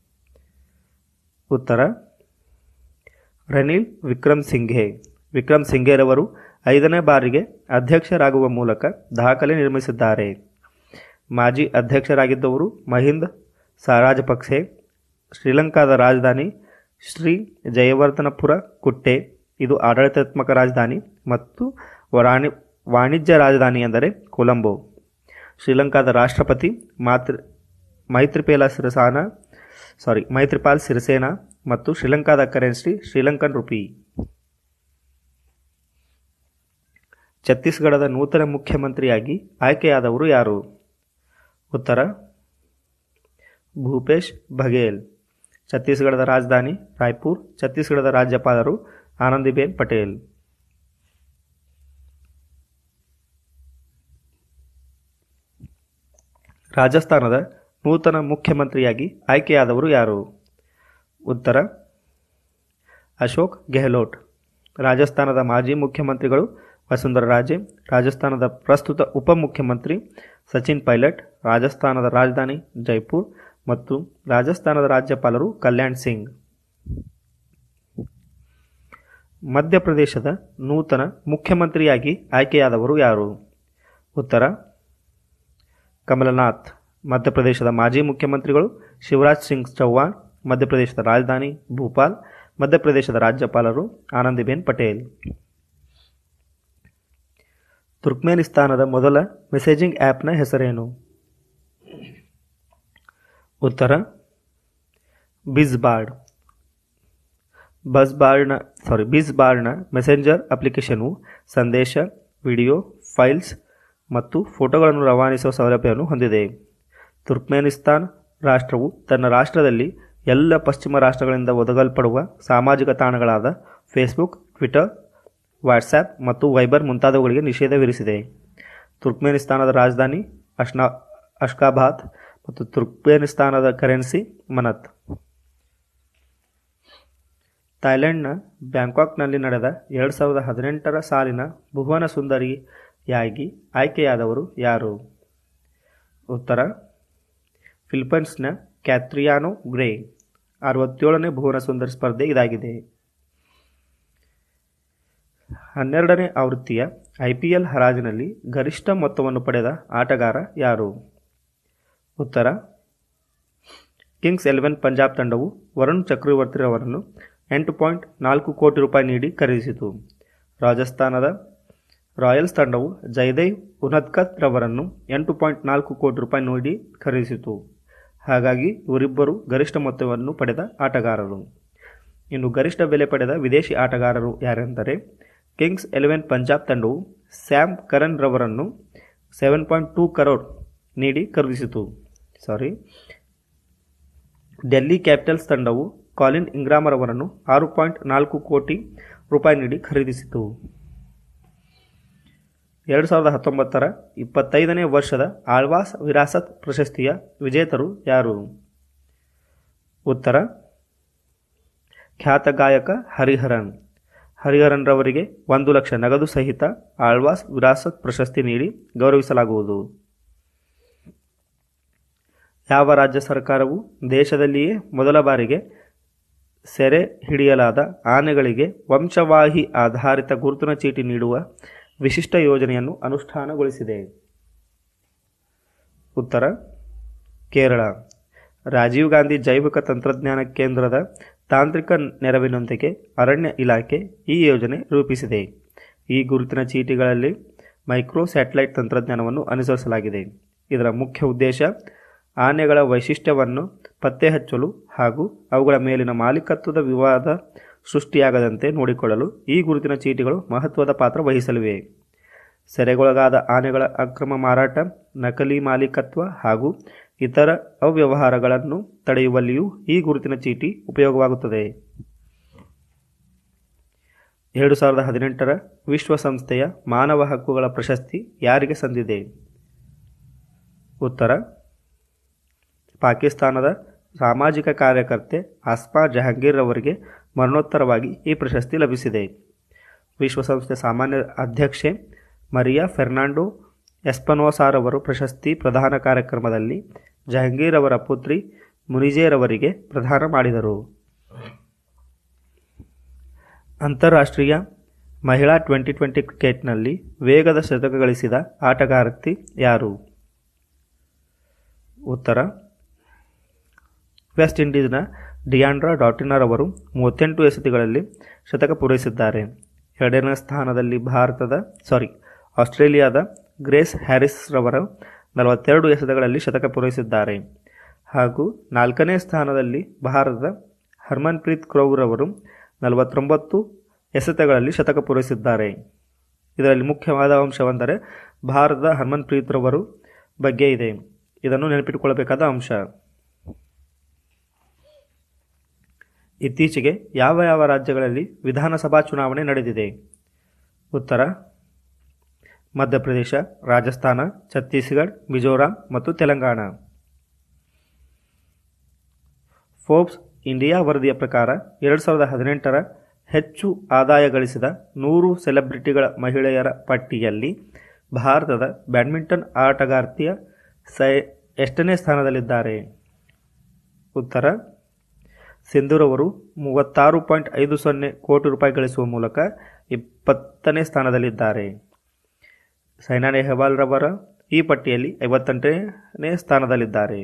ಉತ್ತರ ರನಿಲ್ ವಿಕ್ರಮ್ ಸಿಂಘೆ ವಿಕ್ರಮ್ ಸಿಂಘೆರವರು ಐದನೇ ಬಾರಿಗೆ ಅಧ್ಯಕ್ಷರಾಗುವ ಮೂಲಕ ದಾಖಲೆ ನಿರ್ಮಿಸಿದ್ದಾರೆ ಮಾಜಿ ಅಧ್ಯಕ್ಷರಾಗಿದ್ದವರು ಮಹಿಂದ್ ಸಾರಾಜಪಕ್ಸೆ ಶ್ರೀಲಂಕಾದ ರಾಜಧಾನಿ ಶ್ರೀ ಜಯವರ್ಧನಪುರ ಕುಟ್ಟೆ ಇದು ಆಡಳಿತಾತ್ಮಕ ರಾಜಧಾನಿ ಮತ್ತು ವರಾಣಿ ವಾಣಿಜ್ಯ ರಾಜಧಾನಿ ಎಂದರೆ ಕೊಲಂಬೋ ಶ್ರೀಲಂಕಾದ ರಾಷ್ಟ್ರಪತಿ ಮಾತೃ ಮೈತ್ರಿಪೇಲ ಸಿರಿಸಾನ ಸಾರಿ ಮೈತ್ರಿಪಾಲ್ ಸಿರಿಸೇನಾ ಮತ್ತು ಶ್ರೀಲಂಕಾದ ಕರೆನ್ಸಿ ಶ್ರೀಲಂಕನ್ ರುಪಿ ಛತ್ತೀಸ್ಗಢದ ನೂತನ ಮುಖ್ಯಮಂತ್ರಿಯಾಗಿ ಆಯ್ಕೆಯಾದವರು ಯಾರು ಉತ್ತರ ಭೂಪೇಶ್ ಬಘೇಲ್ ಛತ್ತೀಸ್ಗಢದ ರಾಜಧಾನಿ ರಾಯ್ಪುರ್ ಛತ್ತೀಸ್ಗಢದ ರಾಜ್ಯಪಾಲರು ಆನಂದಿಬೇನ್ ಪಟೇಲ್ ರಾಜಸ್ಥಾನದ ನೂತನ ಮುಖ್ಯಮಂತ್ರಿಯಾಗಿ ಆಯ್ಕೆಯಾದವರು ಯಾರು ಉತ್ತರ ಅಶೋಕ್ ಗೆಹ್ಲೋಟ್ ರಾಜಸ್ಥಾನದ ಮಾಜಿ ಮುಖ್ಯಮಂತ್ರಿಗಳು ವಸುಂಧರಾ ರಾಜೆ ರಾಜಸ್ಥಾನದ ಪ್ರಸ್ತುತ ಉಪಮುಖ್ಯಮಂತ್ರಿ ಸಚಿನ್ ಪೈಲಟ್ ರಾಜಸ್ಥಾನದ ರಾಜಧಾನಿ ಜೈಪುರ್ ಮತ್ತು ರಾಜಸ್ಥಾನದ ರಾಜ್ಯಪಾಲರು ಕಲ್ಯಾಣ್ ಸಿಂಗ್ ಮಧ್ಯಪ್ರದೇಶದ ನೂತನ ಮುಖ್ಯಮಂತ್ರಿಯಾಗಿ ಆಯ್ಕೆಯಾದವರು ಯಾರು ಉತ್ತರ ಕಮಲನಾಥ್ ಮಧ್ಯಪ್ರದೇಶದ ಮಾಜಿ ಮುಖ್ಯಮಂತ್ರಿಗಳು ಶಿವರಾಜ್ ಸಿಂಗ್ ಚೌಹಾಣ್ ಮಧ್ಯಪ್ರದೇಶದ ರಾಜಧಾನಿ ಭೂಪಾಲ್ ಮಧ್ಯಪ್ರದೇಶದ ರಾಜ್ಯಪಾಲರು ಆನಂದಿಬೇನ್ ಪಟೇಲ್ ತುರ್ಕ್ಮೇನಿಸ್ತಾನದ ಮೊದಲ ಮೆಸೇಜಿಂಗ್ ಆ್ಯಪ್ನ ಹೆಸರೇನು ಉತ್ತರ ಬಿಸ್ಬಾರ್ಡ್ ಬಸ್ಬಾರ್ಡ್ನ ಸಾರಿ ಬಿಸ್ಬಾರ್ಡ್ನ ಮೆಸೆಂಜರ್ ಅಪ್ಲಿಕೇಶನು ಸಂದೇಶ ವಿಡಿಯೋ ಫೈಲ್ಸ್ ಮತ್ತು ಫೋಟೋಗಳನ್ನು ರವಾನಿಸುವ ಸೌಲಭ್ಯವನ್ನು ಹೊಂದಿದೆ ತುರ್ಕ್ಮೇನಿಸ್ತಾನ್ ರಾಷ್ಟ್ರವು ತನ್ನ ರಾಷ್ಟ್ರದಲ್ಲಿ ಎಲ್ಲ ಪಶ್ಚಿಮ ರಾಷ್ಟ್ರಗಳಿಂದ ಒದಗಲ್ಪಡುವ ಸಾಮಾಜಿಕ ತಾಣಗಳಾದ ಫೇಸ್ಬುಕ್ ಟ್ವಿಟರ್ ವಾಟ್ಸ್ಆ್ಯಪ್ ಮತ್ತು ವೈಬರ್ ಮುಂತಾದವುಗಳಿಗೆ ನಿಷೇಧ ವಿಧಿಸಿದೆ ತುರ್ಕ್ಮೇನಿಸ್ತಾನದ ರಾಜಧಾನಿ ಅಶ್ನಾ ಅಷ್ಕಾಬಾದ್ ಮತ್ತು ತುರ್ಕ್ಮೇನಿಸ್ತಾನದ ಕರೆನ್ಸಿ ಮನತ್ ಥೈಲ್ಯಾಂಡ್ನ ಬ್ಯಾಂಕಾಕ್ನಲ್ಲಿ ನಡೆದ ಎರಡು ಸಾವಿರದ ಹದಿನೆಂಟರ ಸಾಲಿನ ಭುವನ ಸುಂದರಿಯಾಗಿ ಆಯ್ಕೆಯಾದವರು ಯಾರು ಉತ್ತರ ಫಿಲಿಪೈನ್ಸ್ನ ಕ್ಯಾತ್ರಿಯಾನೋ ಗ್ರೇ ಅರವತ್ತೇಳನೇ ಭುವನ ಸುಂದರಿ ಸ್ಪರ್ಧೆ ಇದಾಗಿದೆ ಹನ್ನೆರಡನೇ ಆವೃತ್ತಿಯ ಐಪಿಎಲ್ ಹರಾಜಿನಲ್ಲಿ ಗರಿಷ್ಠ ಮೊತ್ತವನ್ನು ಪಡೆದ ಆಟಗಾರ ಯಾರು ಉತ್ತರ ಕಿಂಗ್ಸ್ ಎಲೆವೆನ್ ಪಂಜಾಬ್ ತಂಡವು ವರುಣ್ ಚಕ್ರವರ್ತಿರವರನ್ನು ಎಂಟು ಪಾಯಿಂಟ್ ನಾಲ್ಕು ಕೋಟಿ ರೂಪಾಯಿ ನೀಡಿ ಖರೀದಿಸಿತು ರಾಜಸ್ಥಾನದ ರಾಯಲ್ಸ್ ತಂಡವು ಜಯದೇವ್ ಉನದ್ಕತ್ ರವರನ್ನು ಎಂಟು ಪಾಯಿಂಟ್ ನಾಲ್ಕು ಕೋಟಿ ರೂಪಾಯಿ ನೀಡಿ ಖರೀದಿಸಿತು ಹಾಗಾಗಿ ಇವರಿಬ್ಬರು ಗರಿಷ್ಠ ಮೊತ್ತವನ್ನು ಪಡೆದ ಆಟಗಾರರು ಇನ್ನು ಗರಿಷ್ಠ ಬೆಲೆ ಪಡೆದ ವಿದೇಶಿ ಆಟಗಾರರು ಯಾರೆಂದರೆ ಕಿಂಗ್ಸ್ ಎಲೆವೆನ್ ಪಂಜಾಬ್ ತಂಡವು ಸ್ಯಾಮ್ ಕರನ್ ರವರನ್ನು ಸೆವೆನ್ ಪಾಯಿಂಟ್ ಟೂ ಕರೋಡ್ ನೀಡಿ ಖರೀದಿಸಿತು ಸಾರಿ ಡೆಲ್ಲಿ ಕ್ಯಾಪಿಟಲ್ಸ್ ತಂಡವು ಕಾಲಿನ್ ಇಂಗ್ರಾಮರ್ ಅವರನ್ನು ಆರು ಪಾಯಿಂಟ್ ನಾಲ್ಕು ಕೋಟಿ ರೂಪಾಯಿ ನೀಡಿ ಖರೀದಿಸಿತು ಎರಡು ಸಾವಿರದ ಹತ್ತೊಂಬತ್ತರ ಇಪ್ಪತ್ತೈದನೇ ವರ್ಷದ ಆಳ್ವಾಸ್ ವಿರಾಸತ್ ಪ್ರಶಸ್ತಿಯ ವಿಜೇತರು ಯಾರು ಉತ್ತರ ಖ್ಯಾತ ಗಾಯಕ ಹರಿಹರನ್ ಹರಿಹರನ್ ರವರಿಗೆ ಒಂದು ಲಕ್ಷ ನಗದು ಸಹಿತ ಆಳ್ವಾಸ್ ವಿರಾಸತ್ ಪ್ರಶಸ್ತಿ ನೀಡಿ ಗೌರವಿಸಲಾಗುವುದು ಯಾವ ರಾಜ್ಯ ಸರ್ಕಾರವು ದೇಶದಲ್ಲಿಯೇ ಮೊದಲ ಬಾರಿಗೆ ಸೆರೆ ಹಿಡಿಯಲಾದ ಆನೆಗಳಿಗೆ ವಂಶವಾಹಿ ಆಧಾರಿತ ಗುರುತಿನ ಚೀಟಿ ನೀಡುವ ವಿಶಿಷ್ಟ ಯೋಜನೆಯನ್ನು ಅನುಷ್ಠಾನಗೊಳಿಸಿದೆ ಉತ್ತರ ಕೇರಳ ರಾಜೀವ್ ಗಾಂಧಿ ಜೈವಿಕ ತಂತ್ರಜ್ಞಾನ ಕೇಂದ್ರದ ತಾಂತ್ರಿಕ ನೆರವಿನೊಂದಿಗೆ ಅರಣ್ಯ ಇಲಾಖೆ ಈ ಯೋಜನೆ ರೂಪಿಸಿದೆ ಈ ಗುರುತಿನ ಚೀಟಿಗಳಲ್ಲಿ ಮೈಕ್ರೋ ಸ್ಯಾಟಲೈಟ್ ತಂತ್ರಜ್ಞಾನವನ್ನು ಅನುಸರಿಸಲಾಗಿದೆ ಇದರ ಮುಖ್ಯ ಉದ್ದೇಶ ಆನೆಗಳ ವೈಶಿಷ್ಟ್ಯವನ್ನು ಪತ್ತೆ ಹಚ್ಚಲು ಹಾಗೂ ಅವುಗಳ ಮೇಲಿನ ಮಾಲೀಕತ್ವದ ವಿವಾದ ಸೃಷ್ಟಿಯಾಗದಂತೆ ನೋಡಿಕೊಳ್ಳಲು ಈ ಗುರುತಿನ ಚೀಟಿಗಳು ಮಹತ್ವದ ಪಾತ್ರ ವಹಿಸಲಿವೆ ಸೆರೆಗೊಳಗಾದ ಆನೆಗಳ ಅಕ್ರಮ ಮಾರಾಟ ನಕಲಿ ಮಾಲೀಕತ್ವ ಹಾಗೂ ಇತರ ಅವ್ಯವಹಾರಗಳನ್ನು ತಡೆಯುವಲ್ಲಿಯೂ ಈ ಗುರುತಿನ ಚೀಟಿ ಉಪಯೋಗವಾಗುತ್ತದೆ ಎರಡು ಸಾವಿರದ ಹದಿನೆಂಟರ ವಿಶ್ವಸಂಸ್ಥೆಯ ಮಾನವ ಹಕ್ಕುಗಳ ಪ್ರಶಸ್ತಿ ಯಾರಿಗೆ ಸಂದಿದೆ ಉತ್ತರ ಪಾಕಿಸ್ತಾನದ ಸಾಮಾಜಿಕ ಕಾರ್ಯಕರ್ತೆ ಆಸ್ಮಾ ಜಹಾಂಗೀರ್ ಅವರಿಗೆ ಮರಣೋತ್ತರವಾಗಿ ಈ ಪ್ರಶಸ್ತಿ ಲಭಿಸಿದೆ ವಿಶ್ವಸಂಸ್ಥೆ ಸಾಮಾನ್ಯ ಅಧ್ಯಕ್ಷೆ ಮರಿಯಾ ಫೆರ್ನಾಂಡೋ ಎಸ್ಪನೋಸಾರ್ ಅವರು ಪ್ರಶಸ್ತಿ ಪ್ರದಾನ ಕಾರ್ಯಕ್ರಮದಲ್ಲಿ ಜಹಾಂಗೀರ್ ಅವರ ಪುತ್ರಿ ಮುನಿಜೇರ್ ಅವರಿಗೆ ಪ್ರದಾನ ಮಾಡಿದರು ಅಂತಾರಾಷ್ಟ್ರೀಯ ಮಹಿಳಾ ಟ್ವೆಂಟಿ ಟ್ವೆಂಟಿ ಕ್ರಿಕೆಟ್ನಲ್ಲಿ ವೇಗದ ಶತಕ ಗಳಿಸಿದ ಆಟಗಾರ್ತಿ ಯಾರು ಉತ್ತರ ವೆಸ್ಟ್ ಇಂಡೀಸ್ನ ಡಿಯಾಂಡ್ರಾ ಡಾಟಿನರ್ ಅವರು ಮೂವತ್ತೆಂಟು ಎಸೆತಗಳಲ್ಲಿ ಶತಕ ಪೂರೈಸಿದ್ದಾರೆ ಎರಡನೇ ಸ್ಥಾನದಲ್ಲಿ ಭಾರತದ ಸಾರಿ ಆಸ್ಟ್ರೇಲಿಯಾದ ಗ್ರೇಸ್ ಹ್ಯಾರಿಸ್ ರವರು ನಲವತ್ತೆರಡು ಎಸೆತಗಳಲ್ಲಿ ಶತಕ ಪೂರೈಸಿದ್ದಾರೆ ಹಾಗೂ ನಾಲ್ಕನೇ ಸ್ಥಾನದಲ್ಲಿ ಭಾರತದ ಹರ್ಮನ್ಪ್ರೀತ್ ಕೌರ್ ಅವರು ನಲವತ್ತೊಂಬತ್ತು ಎಸೆತಗಳಲ್ಲಿ ಶತಕ ಪೂರೈಸಿದ್ದಾರೆ ಇದರಲ್ಲಿ ಮುಖ್ಯವಾದ ಅಂಶವೆಂದರೆ ಭಾರತದ ಹರ್ಮನ್ಪ್ರೀತ್ ರವರು ಬಗ್ಗೆ ಇದೆ ಇದನ್ನು ನೆನಪಿಟ್ಟುಕೊಳ್ಳಬೇಕಾದ ಅಂಶ ಇತ್ತೀಚೆಗೆ ಯಾವ ಯಾವ ರಾಜ್ಯಗಳಲ್ಲಿ ವಿಧಾನಸಭಾ ಚುನಾವಣೆ ನಡೆದಿದೆ ಉತ್ತರ ಮಧ್ಯಪ್ರದೇಶ ರಾಜಸ್ಥಾನ ಛತ್ತೀಸ್ಗಢ ಮಿಜೋರಾಂ ಮತ್ತು ತೆಲಂಗಾಣ ಫೋರ್ಬ್ಸ್ ಇಂಡಿಯಾ ವರದಿಯ ಪ್ರಕಾರ ಎರಡು ಸಾವಿರದ ಹದಿನೆಂಟರ ಹೆಚ್ಚು ಆದಾಯ ಗಳಿಸಿದ ನೂರು ಸೆಲೆಬ್ರಿಟಿಗಳ ಮಹಿಳೆಯರ ಪಟ್ಟಿಯಲ್ಲಿ ಭಾರತದ ಬ್ಯಾಡ್ಮಿಂಟನ್ ಆಟಗಾರ್ತಿಯ ಸೈ ಎಷ್ಟನೇ ಸ್ಥಾನದಲ್ಲಿದ್ದಾರೆ ಉತ್ತರ ಸಿಂಧೂರವರು ಮೂವತ್ತಾರು ಪಾಯಿಂಟ್ ಐದು ಸೊನ್ನೆ ಕೋಟಿ ರೂಪಾಯಿ ಗಳಿಸುವ ಮೂಲಕ ಇಪ್ಪತ್ತನೇ ಸ್ಥಾನದಲ್ಲಿದ್ದಾರೆ ಸೈನಾ ನೆಹವಾಲ್ ರವರ ಈ ಪಟ್ಟಿಯಲ್ಲಿ ಐವತ್ತೆಂಟನೇ ಸ್ಥಾನದಲ್ಲಿದ್ದಾರೆ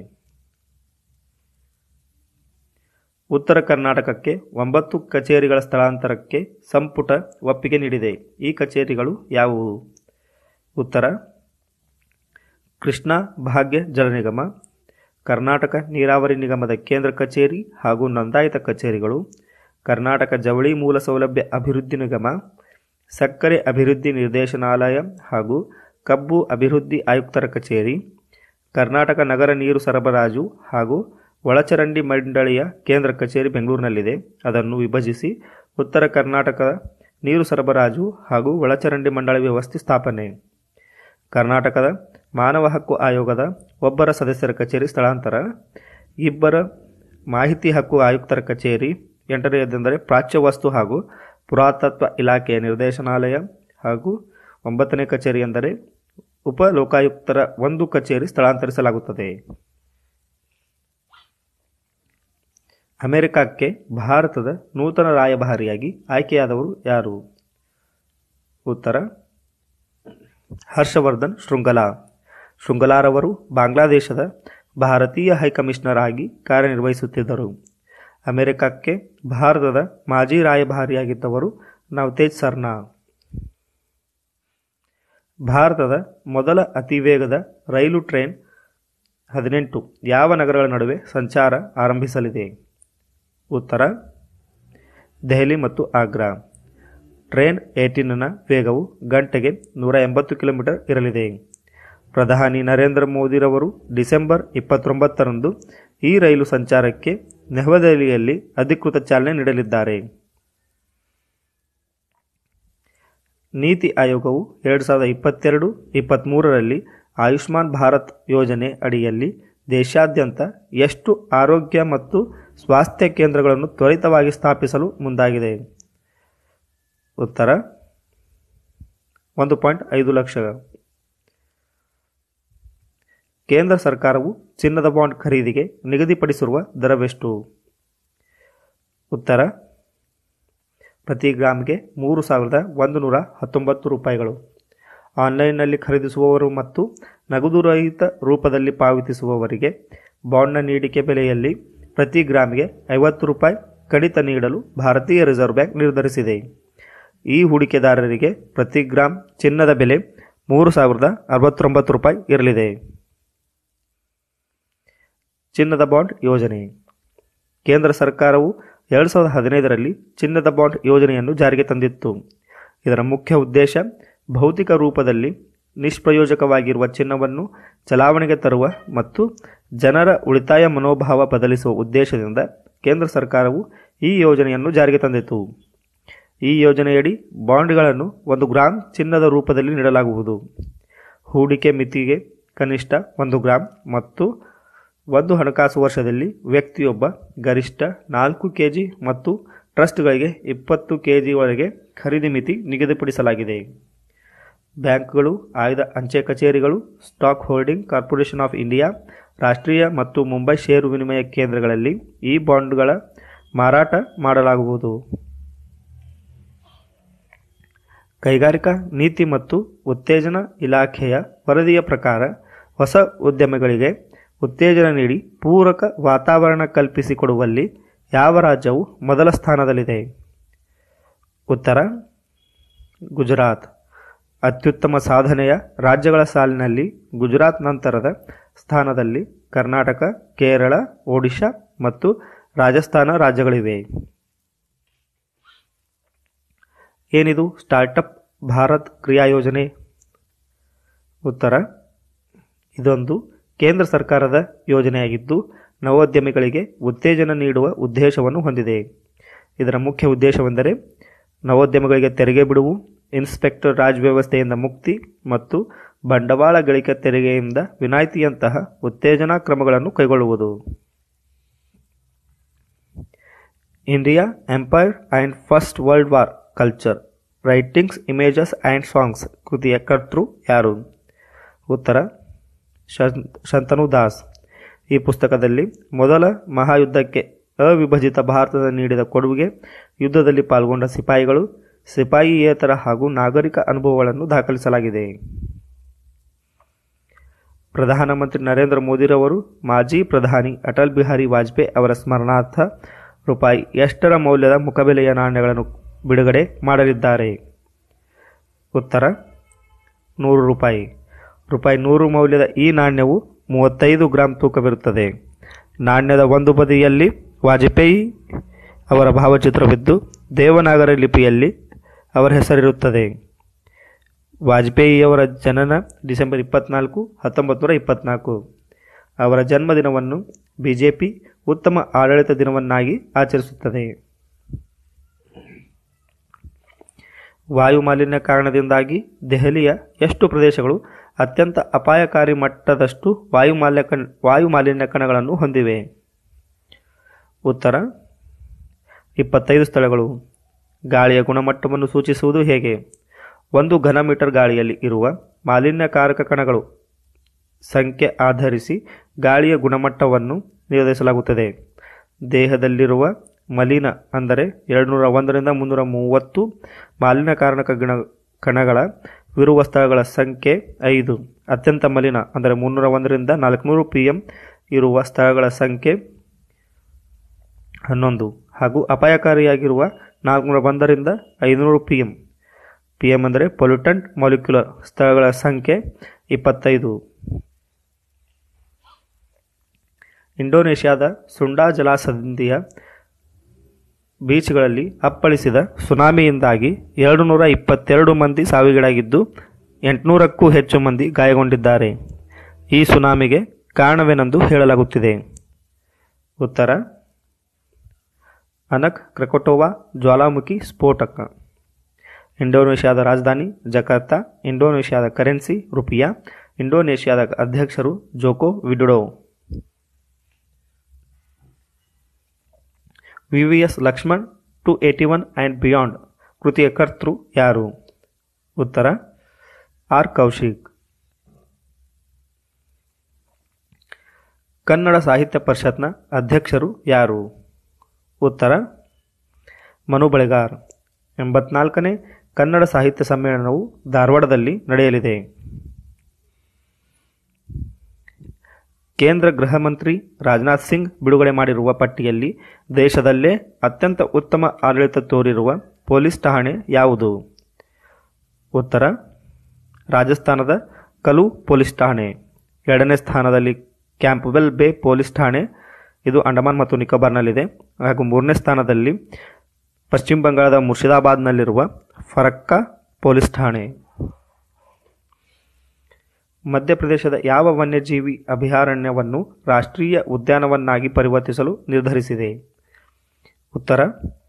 ಉತ್ತರ ಕರ್ನಾಟಕಕ್ಕೆ ಒಂಬತ್ತು ಕಚೇರಿಗಳ ಸ್ಥಳಾಂತರಕ್ಕೆ ಸಂಪುಟ ಒಪ್ಪಿಗೆ ನೀಡಿದೆ ಈ ಕಚೇರಿಗಳು ಯಾವುವು ಉತ್ತರ ಕೃಷ್ಣಾ ಭಾಗ್ಯ ಜಲ ನಿಗಮ ಕರ್ನಾಟಕ ನೀರಾವರಿ ನಿಗಮದ ಕೇಂದ್ರ ಕಚೇರಿ ಹಾಗೂ ನೋಂದಾಯಿತ ಕಚೇರಿಗಳು ಕರ್ನಾಟಕ ಜವಳಿ ಮೂಲ ಸೌಲಭ್ಯ ಅಭಿವೃದ್ಧಿ ನಿಗಮ ಸಕ್ಕರೆ ಅಭಿವೃದ್ಧಿ ನಿರ್ದೇಶನಾಲಯ ಹಾಗೂ ಕಬ್ಬು ಅಭಿವೃದ್ಧಿ ಆಯುಕ್ತರ ಕಚೇರಿ ಕರ್ನಾಟಕ ನಗರ ನೀರು ಸರಬರಾಜು ಹಾಗೂ ಒಳಚರಂಡಿ ಮಂಡಳಿಯ ಕೇಂದ್ರ ಕಚೇರಿ ಬೆಂಗಳೂರಿನಲ್ಲಿದೆ ಅದನ್ನು ವಿಭಜಿಸಿ ಉತ್ತರ ಕರ್ನಾಟಕದ ನೀರು ಸರಬರಾಜು ಹಾಗೂ ಒಳಚರಂಡಿ ಮಂಡಳಿ ವ್ಯವಸ್ಥೆ ಸ್ಥಾಪನೆ ಕರ್ನಾಟಕದ ಮಾನವ ಹಕ್ಕು ಆಯೋಗದ ಒಬ್ಬರ ಸದಸ್ಯರ ಕಚೇರಿ ಸ್ಥಳಾಂತರ ಇಬ್ಬರ ಮಾಹಿತಿ ಹಕ್ಕು ಆಯುಕ್ತರ ಕಚೇರಿ ಎಂಟನೆಯದೆಂದರೆ ಪ್ರಾಚ್ಯ ವಸ್ತು ಹಾಗೂ ಪುರಾತತ್ವ ಇಲಾಖೆಯ ನಿರ್ದೇಶನಾಲಯ ಹಾಗೂ ಒಂಬತ್ತನೇ ಕಚೇರಿ ಎಂದರೆ ಉಪ ಲೋಕಾಯುಕ್ತರ ಒಂದು ಕಚೇರಿ ಸ್ಥಳಾಂತರಿಸಲಾಗುತ್ತದೆ ಅಮೆರಿಕಕ್ಕೆ ಭಾರತದ ನೂತನ ರಾಯಭಾರಿಯಾಗಿ ಆಯ್ಕೆಯಾದವರು ಯಾರು ಉತ್ತರ ಹರ್ಷವರ್ಧನ್ ಶೃಂಗಲಾ ಶೃಂಗಲಾರವರು ಬಾಂಗ್ಲಾದೇಶದ ಭಾರತೀಯ ಹೈಕಮಿಷನರ್ ಆಗಿ ಕಾರ್ಯನಿರ್ವಹಿಸುತ್ತಿದ್ದರು ಅಮೆರಿಕಕ್ಕೆ ಭಾರತದ ಮಾಜಿ ರಾಯಭಾರಿಯಾಗಿದ್ದವರು ನವತೇಜ್ ಸರ್ನಾ ಭಾರತದ ಮೊದಲ ಅತಿವೇಗದ ರೈಲು ಟ್ರೈನ್ ಹದಿನೆಂಟು ಯಾವ ನಗರಗಳ ನಡುವೆ ಸಂಚಾರ ಆರಂಭಿಸಲಿದೆ ಉತ್ತರ ದೆಹಲಿ ಮತ್ತು ಆಗ್ರಾ ಟ್ರೈನ್ ಏಟಿನ್ನ ವೇಗವು ಗಂಟೆಗೆ ನೂರ ಎಂಬತ್ತು ಕಿಲೋಮೀಟರ್ ಇರಲಿದೆ ಪ್ರಧಾನಿ ನರೇಂದ್ರ ಮೋದಿರವರು ಡಿಸೆಂಬರ್ ಇಪ್ಪತ್ತೊಂಬತ್ತರಂದು ಈ ರೈಲು ಸಂಚಾರಕ್ಕೆ ನವದೆಹಲಿಯಲ್ಲಿ ಅಧಿಕೃತ ಚಾಲನೆ ನೀಡಲಿದ್ದಾರೆ ನೀತಿ ಆಯೋಗವು ಎರಡು ಸಾವಿರದ ಇಪ್ಪತ್ತೆರಡು ಇಪ್ಪತ್ತ್ಮೂರರಲ್ಲಿ ಆಯುಷ್ಮಾನ್ ಭಾರತ್ ಯೋಜನೆ ಅಡಿಯಲ್ಲಿ ದೇಶಾದ್ಯಂತ ಎಷ್ಟು ಆರೋಗ್ಯ ಮತ್ತು ಸ್ವಾಸ್ಥ್ಯ ಕೇಂದ್ರಗಳನ್ನು ತ್ವರಿತವಾಗಿ ಸ್ಥಾಪಿಸಲು ಮುಂದಾಗಿದೆ ಉತ್ತರ ಒಂದು ಪಾಯಿಂಟ್ ಐದು ಲಕ್ಷ ಕೇಂದ್ರ ಸರ್ಕಾರವು ಚಿನ್ನದ ಬಾಂಡ್ ಖರೀದಿಗೆ ನಿಗದಿಪಡಿಸಿರುವ ದರವೆಷ್ಟು ಉತ್ತರ ಪ್ರತಿ ಗ್ರಾಮ್ಗೆ ಮೂರು ಸಾವಿರದ ಒಂದು ನೂರ ಹತ್ತೊಂಬತ್ತು ರೂಪಾಯಿಗಳು ಆನ್ಲೈನ್ನಲ್ಲಿ ಖರೀದಿಸುವವರು ಮತ್ತು ನಗದು ರಹಿತ ರೂಪದಲ್ಲಿ ಪಾವತಿಸುವವರಿಗೆ ಬಾಂಡ್ನ ನೀಡಿಕೆ ಬೆಲೆಯಲ್ಲಿ ಪ್ರತಿ ಗ್ರಾಮ್ಗೆ ಐವತ್ತು ರೂಪಾಯಿ ಕಡಿತ ನೀಡಲು ಭಾರತೀಯ ರಿಸರ್ವ್ ಬ್ಯಾಂಕ್ ನಿರ್ಧರಿಸಿದೆ ಈ ಹೂಡಿಕೆದಾರರಿಗೆ ಪ್ರತಿ ಗ್ರಾಮ್ ಚಿನ್ನದ ಬೆಲೆ ಮೂರು ಸಾವಿರದ ಅರವತ್ತೊಂಬತ್ತು ರೂಪಾಯಿ ಇರಲಿದೆ ಚಿನ್ನದ ಬಾಂಡ್ ಯೋಜನೆ ಕೇಂದ್ರ ಸರ್ಕಾರವು ಎರಡು ಸಾವಿರದ ಹದಿನೈದರಲ್ಲಿ ಚಿನ್ನದ ಬಾಂಡ್ ಯೋಜನೆಯನ್ನು ಜಾರಿಗೆ ತಂದಿತ್ತು ಇದರ ಮುಖ್ಯ ಉದ್ದೇಶ ಭೌತಿಕ ರೂಪದಲ್ಲಿ ನಿಷ್ಪ್ರಯೋಜಕವಾಗಿರುವ ಚಿನ್ನವನ್ನು ಚಲಾವಣೆಗೆ ತರುವ ಮತ್ತು ಜನರ ಉಳಿತಾಯ ಮನೋಭಾವ ಬದಲಿಸುವ ಉದ್ದೇಶದಿಂದ ಕೇಂದ್ರ ಸರ್ಕಾರವು ಈ ಯೋಜನೆಯನ್ನು ಜಾರಿಗೆ ತಂದಿತು ಈ ಯೋಜನೆಯಡಿ ಬಾಂಡ್ಗಳನ್ನು ಒಂದು ಗ್ರಾಂ ಚಿನ್ನದ ರೂಪದಲ್ಲಿ ನೀಡಲಾಗುವುದು ಹೂಡಿಕೆ ಮಿತಿಗೆ ಕನಿಷ್ಠ ಒಂದು ಗ್ರಾಂ ಮತ್ತು ಒಂದು ಹಣಕಾಸು ವರ್ಷದಲ್ಲಿ ವ್ಯಕ್ತಿಯೊಬ್ಬ ಗರಿಷ್ಠ ನಾಲ್ಕು ಕೆಜಿ ಮತ್ತು ಟ್ರಸ್ಟ್ಗಳಿಗೆ ಇಪ್ಪತ್ತು ಕೆಜಿವರೆಗೆ ಖರೀದಿ ಮಿತಿ ನಿಗದಿಪಡಿಸಲಾಗಿದೆ ಬ್ಯಾಂಕ್ಗಳು ಆಯ್ದ ಅಂಚೆ ಕಚೇರಿಗಳು Stock Holding Corporation of India ರಾಷ್ಟ್ರೀಯ ಮತ್ತು ಮುಂಬೈ ಷೇರು ವಿನಿಮಯ ಕೇಂದ್ರಗಳಲ್ಲಿ ಈ ಬಾಂಡ್ಗಳ ಮಾರಾಟ ಮಾಡಲಾಗುವುದು ಕೈಗಾರಿಕಾ ನೀತಿ ಮತ್ತು ಉತ್ತೇಜನ ಇಲಾಖೆಯ ವರದಿಯ ಪ್ರಕಾರ ಹೊಸ ಉದ್ಯಮಗಳಿಗೆ ಉತ್ತೇಜನ ನೀಡಿ ಪೂರಕ ವಾತಾವರಣ ಕಲ್ಪಿಸಿಕೊಡುವಲ್ಲಿ ಯಾವ ರಾಜ್ಯವು ಮೊದಲ ಸ್ಥಾನದಲ್ಲಿದೆ ಉತ್ತರ ಗುಜರಾತ್ ಅತ್ಯುತ್ತಮ ಸಾಧನೆಯ ರಾಜ್ಯಗಳ ಸಾಲಿನಲ್ಲಿ ಗುಜರಾತ್ ನಂತರದ ಸ್ಥಾನದಲ್ಲಿ ಕರ್ನಾಟಕ ಕೇರಳ ಒಡಿಶಾ ಮತ್ತು ರಾಜಸ್ಥಾನ ರಾಜ್ಯಗಳಿವೆ ಏನಿದು ಸ್ಟಾರ್ಟಪ್ ಭಾರತ್ ಕ್ರಿಯಾ ಯೋಜನೆ ಉತ್ತರ ಇದೊಂದು ಕೇಂದ್ರ ಸರ್ಕಾರದ ಯೋಜನೆಯಾಗಿದ್ದು ನವೋದ್ಯಮಿಗಳಿಗೆ ಉತ್ತೇಜನ ನೀಡುವ ಉದ್ದೇಶವನ್ನು ಹೊಂದಿದೆ ಇದರ ಮುಖ್ಯ ಉದ್ದೇಶವೆಂದರೆ ನವೋದ್ಯಮಗಳಿಗೆ ತೆರಿಗೆ ಬಿಡುವು ಇನ್ಸ್ಪೆಕ್ಟರ್ ರಾಜ್ ವ್ಯವಸ್ಥೆಯಿಂದ ಮುಕ್ತಿ ಮತ್ತು ಬಂಡವಾಳ ಗಳಿಕೆ ತೆರಿಗೆಯಿಂದ ವಿನಾಯಿತಿಯಂತಹ ಉತ್ತೇಜನಾ ಕ್ರಮಗಳನ್ನು ಕೈಗೊಳ್ಳುವುದು India Empire and First World War Culture Writings Images and Songs ಕೃತಿಯ ಕರ್ತೃ ಯಾರು ಉತ್ತರ ಶಂತನು ದಾಸ್ ಈ ಪುಸ್ತಕದಲ್ಲಿ ಮೊದಲ ಮಹಾಯುದ್ಧಕ್ಕೆ ಅವಿಭಜಿತ ಭಾರತದ ನೀಡಿದ ಕೊಡುಗೆ ಯುದ್ಧದಲ್ಲಿ ಪಾಲ್ಗೊಂಡ ಸಿಪಾಯಿಗಳು ಸಿಪಾಯಿಯೇತರ ಹಾಗೂ ನಾಗರಿಕ ಅನುಭವಗಳನ್ನು ದಾಖಲಿಸಲಾಗಿದೆ ಪ್ರಧಾನಮಂತ್ರಿ ನರೇಂದ್ರ ಮೋದಿರವರು ಮಾಜಿ ಪ್ರಧಾನಿ ಅಟಲ್ ಬಿಹಾರಿ ವಾಜಪೇಯಿ ಅವರ ಸ್ಮರಣಾರ್ಥ ರೂಪಾಯಿ ಎಷ್ಟರ ಮೌಲ್ಯದ ಮುಖಬೆಲೆಯ ನಾಣ್ಯಗಳನ್ನು ಬಿಡುಗಡೆ ಮಾಡಲಿದ್ದಾರೆ ಉತ್ತರ ನೂರು ರೂಪಾಯಿ ರೂಪಾಯಿ ನೂರು ಮೌಲ್ಯದ ಈ ನಾಣ್ಯವು ಮೂವತ್ತೈದು ಗ್ರಾಂ ತೂಕವಿರುತ್ತದೆ ನಾಣ್ಯದ ಒಂದು ಬದಿಯಲ್ಲಿ ವಾಜಪೇಯಿ ಅವರ ಭಾವಚಿತ್ರವಿದ್ದು ದೇವನಾಗರ ಲಿಪಿಯಲ್ಲಿ ಅವರ ಹೆಸರಿರುತ್ತದೆ ವಾಜಪೇಯಿಯವರ ಜನನ ಡಿಸೆಂಬರ್ ಇಪ್ಪತ್ನಾಲ್ಕು ಹತ್ತೊಂಬತ್ತು ನೂರ ಇಪ್ಪತ್ನಾಲ್ಕು ಅವರ ಜನ್ಮದಿನವನ್ನು ಬಿಜೆಪಿ ಉತ್ತಮ ಆಡಳಿತ ದಿನವನ್ನಾಗಿ ಆಚರಿಸುತ್ತದೆ ವಾಯು ಮಾಲಿನ್ಯ ಕಾರಣದಿಂದಾಗಿ ದೆಹಲಿಯ ಎಷ್ಟು ಪ್ರದೇಶಗಳು ಅತ್ಯಂತ ಅಪಾಯಕಾರಿ ಮಟ್ಟದಷ್ಟು ವಾಯು ಮಾಲಿನ್ಯ ವಾಯು ಮಾಲಿನ್ಯ ಕಣಗಳನ್ನು ಹೊಂದಿವೆ ಉತ್ತರ ಇಪ್ಪತ್ತೈದು ಸ್ಥಳಗಳು ಗಾಳಿಯ ಗುಣಮಟ್ಟವನ್ನು ಸೂಚಿಸುವುದು ಹೇಗೆ ಒಂದು ಘನಮೀಟರ್ ಗಾಳಿಯಲ್ಲಿ ಇರುವ ಮಾಲಿನ್ಯಕಾರಕ ಕಣಗಳು ಸಂಖ್ಯೆ ಆಧರಿಸಿ ಗಾಳಿಯ ಗುಣಮಟ್ಟವನ್ನು ನಿರ್ಧರಿಸಲಾಗುತ್ತದೆ ದೇಹದಲ್ಲಿರುವ ಮಲಿನ ಅಂದರೆ ಎರಡುನೂರ ಒಂದರಿಂದ ಮುನ್ನೂರ ಮೂವತ್ತು ಮಾಲಿನ್ಯಕಾರಕ ಗಣ ಕಣಗಳ ವಿರುವ ಸ್ಥಳಗಳ ಸಂಖ್ಯೆ ಐದು ಅತ್ಯಂತ ಮಲಿನ ಅಂದರೆ ಮುನ್ನೂರ ಒಂದರಿಂದ ನಾಲ್ಕುನೂರು ಪಿ ಎಂ ಇರುವ ಸ್ಥಳಗಳ ಸಂಖ್ಯೆ ಹನ್ನೊಂದು ಹಾಗೂ ಅಪಾಯಕಾರಿಯಾಗಿರುವ ನಾಲ್ಕುನೂರ ಒಂದರಿಂದ ಐದುನೂರು ಪಿ ಎಂ ಪಿ ಎಂ ಅಂದರೆ ಪೊಲ್ಯೂಟಂಟ್ ಮಾಲಿಕ್ಯುಲರ್ ಸ್ಥಳಗಳ ಸಂಖ್ಯೆ ಇಪ್ಪತ್ತೈದು ಇಂಡೋನೇಷ್ಯಾದ ಸುಂಡಾ ಜಲಾಸಂಧಿಯ ಬೀಚ್ಗಳಲ್ಲಿ ಅಪ್ಪಳಿಸಿದ ಸುನಾಮಿಯಿಂದಾಗಿ ಎರಡು ನೂರ ಇಪ್ಪತ್ತೆರಡು ಮಂದಿ ಸಾವಿಗೀಡಾಗಿದ್ದು ಎಂಟುನೂರಕ್ಕೂ ಹೆಚ್ಚು ಮಂದಿ ಗಾಯಗೊಂಡಿದ್ದಾರೆ ಈ ಸುನಾಮಿಗೆ ಕಾರಣವೇನೆಂದು ಹೇಳಲಾಗುತ್ತಿದೆ ಉತ್ತರ ಅನಕ್ ಕ್ರಕೊಟೋವಾ ಜ್ವಾಲಾಮುಖಿ ಸ್ಫೋಟಕ ಇಂಡೋನೇಷ್ಯಾದ ರಾಜಧಾನಿ ಜಕಾರ್ತಾ ಇಂಡೋನೇಷ್ಯಾದ ಕರೆನ್ಸಿ ರುಪಿಯಾ ಇಂಡೋನೇಷ್ಯಾದ ಅಧ್ಯಕ್ಷರು Joko Widodo V V S Laxman two eighty one and beyond ಕೃತಿಯ ಕರ್ತೃ ಯಾರು ಉತ್ತರ ಆರ್ ಕೌಶಿಕ್ ಕನ್ನಡ ಸಾಹಿತ್ಯ ಪರಿಷತ್ನ ಅಧ್ಯಕ್ಷರು ಯಾರು ಉತ್ತರ ಮನು ಬಳಿಗಾರ್ ಎಂಬತ್ನಾಲ್ಕನೇ ಕನ್ನಡ ಸಾಹಿತ್ಯ ಸಮ್ಮೇಳನವು ಧಾರವಾಡದಲ್ಲಿ ನಡೆಯಲಿದೆ ಕೇಂದ್ರ ಗೃಹ ಮಂತ್ರಿ ರಾಜನಾಥ್ ಸಿಂಗ್ ಬಿಡುಗಡೆ ಮಾಡಿರುವ ಪಟ್ಟಿಯಲ್ಲಿ ದೇಶದಲ್ಲೇ ಅತ್ಯಂತ ಉತ್ತಮ ಆಡಳಿತ ತೋರಿರುವ ಪೊಲೀಸ್ ಠಾಣೆ ಯಾವುದು ಉತ್ತರ ರಾಜಸ್ಥಾನದ ಕಲು ಪೊಲೀಸ್ ಠಾಣೆ ಎರಡನೇ ಸ್ಥಾನದಲ್ಲಿ ಕ್ಯಾಂಪ್ವೆಲ್ ಬೇ ಪೊಲೀಸ್ ಠಾಣೆ ಇದು ಅಂಡಮಾನ್ ಮತ್ತು ನಿಕೋಬಾರ್ನಲ್ಲಿದೆ ಹಾಗೂ ಮೂರನೇ ಸ್ಥಾನದಲ್ಲಿ ಪಶ್ಚಿಮ ಬಂಗಾಳದ ಮುರ್ಷಿದಾಬಾದ್ನಲ್ಲಿರುವ ಫರಕ್ಕಾ ಪೊಲೀಸ್ ಠಾಣೆ ಮಧ್ಯಪ್ರದೇಶದ ಯಾವ ವನ್ಯಜೀವಿ ಅಭಯಾರಣ್ಯವನ್ನು ರಾಷ್ಟ್ರೀಯ ಉದ್ಯಾನವನ್ನಾಗಿ ಪರಿವರ್ತಿಸಲು ನಿರ್ಧರಿಸಿದೆ ಉತ್ತರ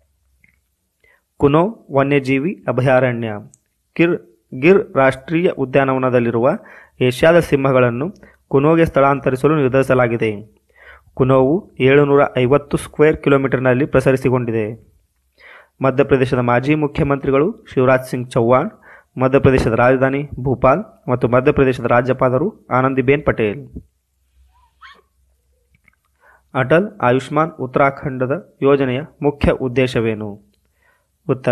ಕುನೋ ವನ್ಯಜೀವಿ ಅಭಯಾರಣ್ಯ ಗಿರ್ ಗಿರ್ ರಾಷ್ಟ್ರೀಯ ಉದ್ಯಾನವನದಲ್ಲಿರುವ ಏಷ್ಯಾದ ಸಿಂಹಗಳನ್ನು ಕುನೋಗೆ ಸ್ಥಳಾಂತರಿಸಲು ನಿರ್ಧರಿಸಲಾಗಿದೆ ಕುನೋವು ಏಳುನೂರ ಐವತ್ತು ಸ್ಕ್ವೇರ್ ಕಿಲೋಮೀಟರ್ನಲ್ಲಿ ಪ್ರಸರಿಸಿಕೊಂಡಿದೆ ಮಧ್ಯಪ್ರದೇಶದ ಮಾಜಿ ಮುಖ್ಯಮಂತ್ರಿಗಳು ಶಿವರಾಜ್ ಸಿಂಗ್ ಚೌಹಾಣ್ ಮಧ್ಯಪ್ರದೇಶದ ರಾಜಧಾನಿ ಭೂಪಾಲ್ ಮತ್ತು ಮಧ್ಯಪ್ರದೇಶದ ರಾಜ್ಯಪಾಲರು ಆನಂದಿಬೇನ್ ಪಟೇಲ್ ಅಟಲ್ ಆಯುಷ್ಮಾನ್ ಉತ್ತರಾಖಂಡದ ಯೋಜನೆಯ ಮುಖ್ಯ ಉದ್ದೇಶವೇನು ಉತ್ತರ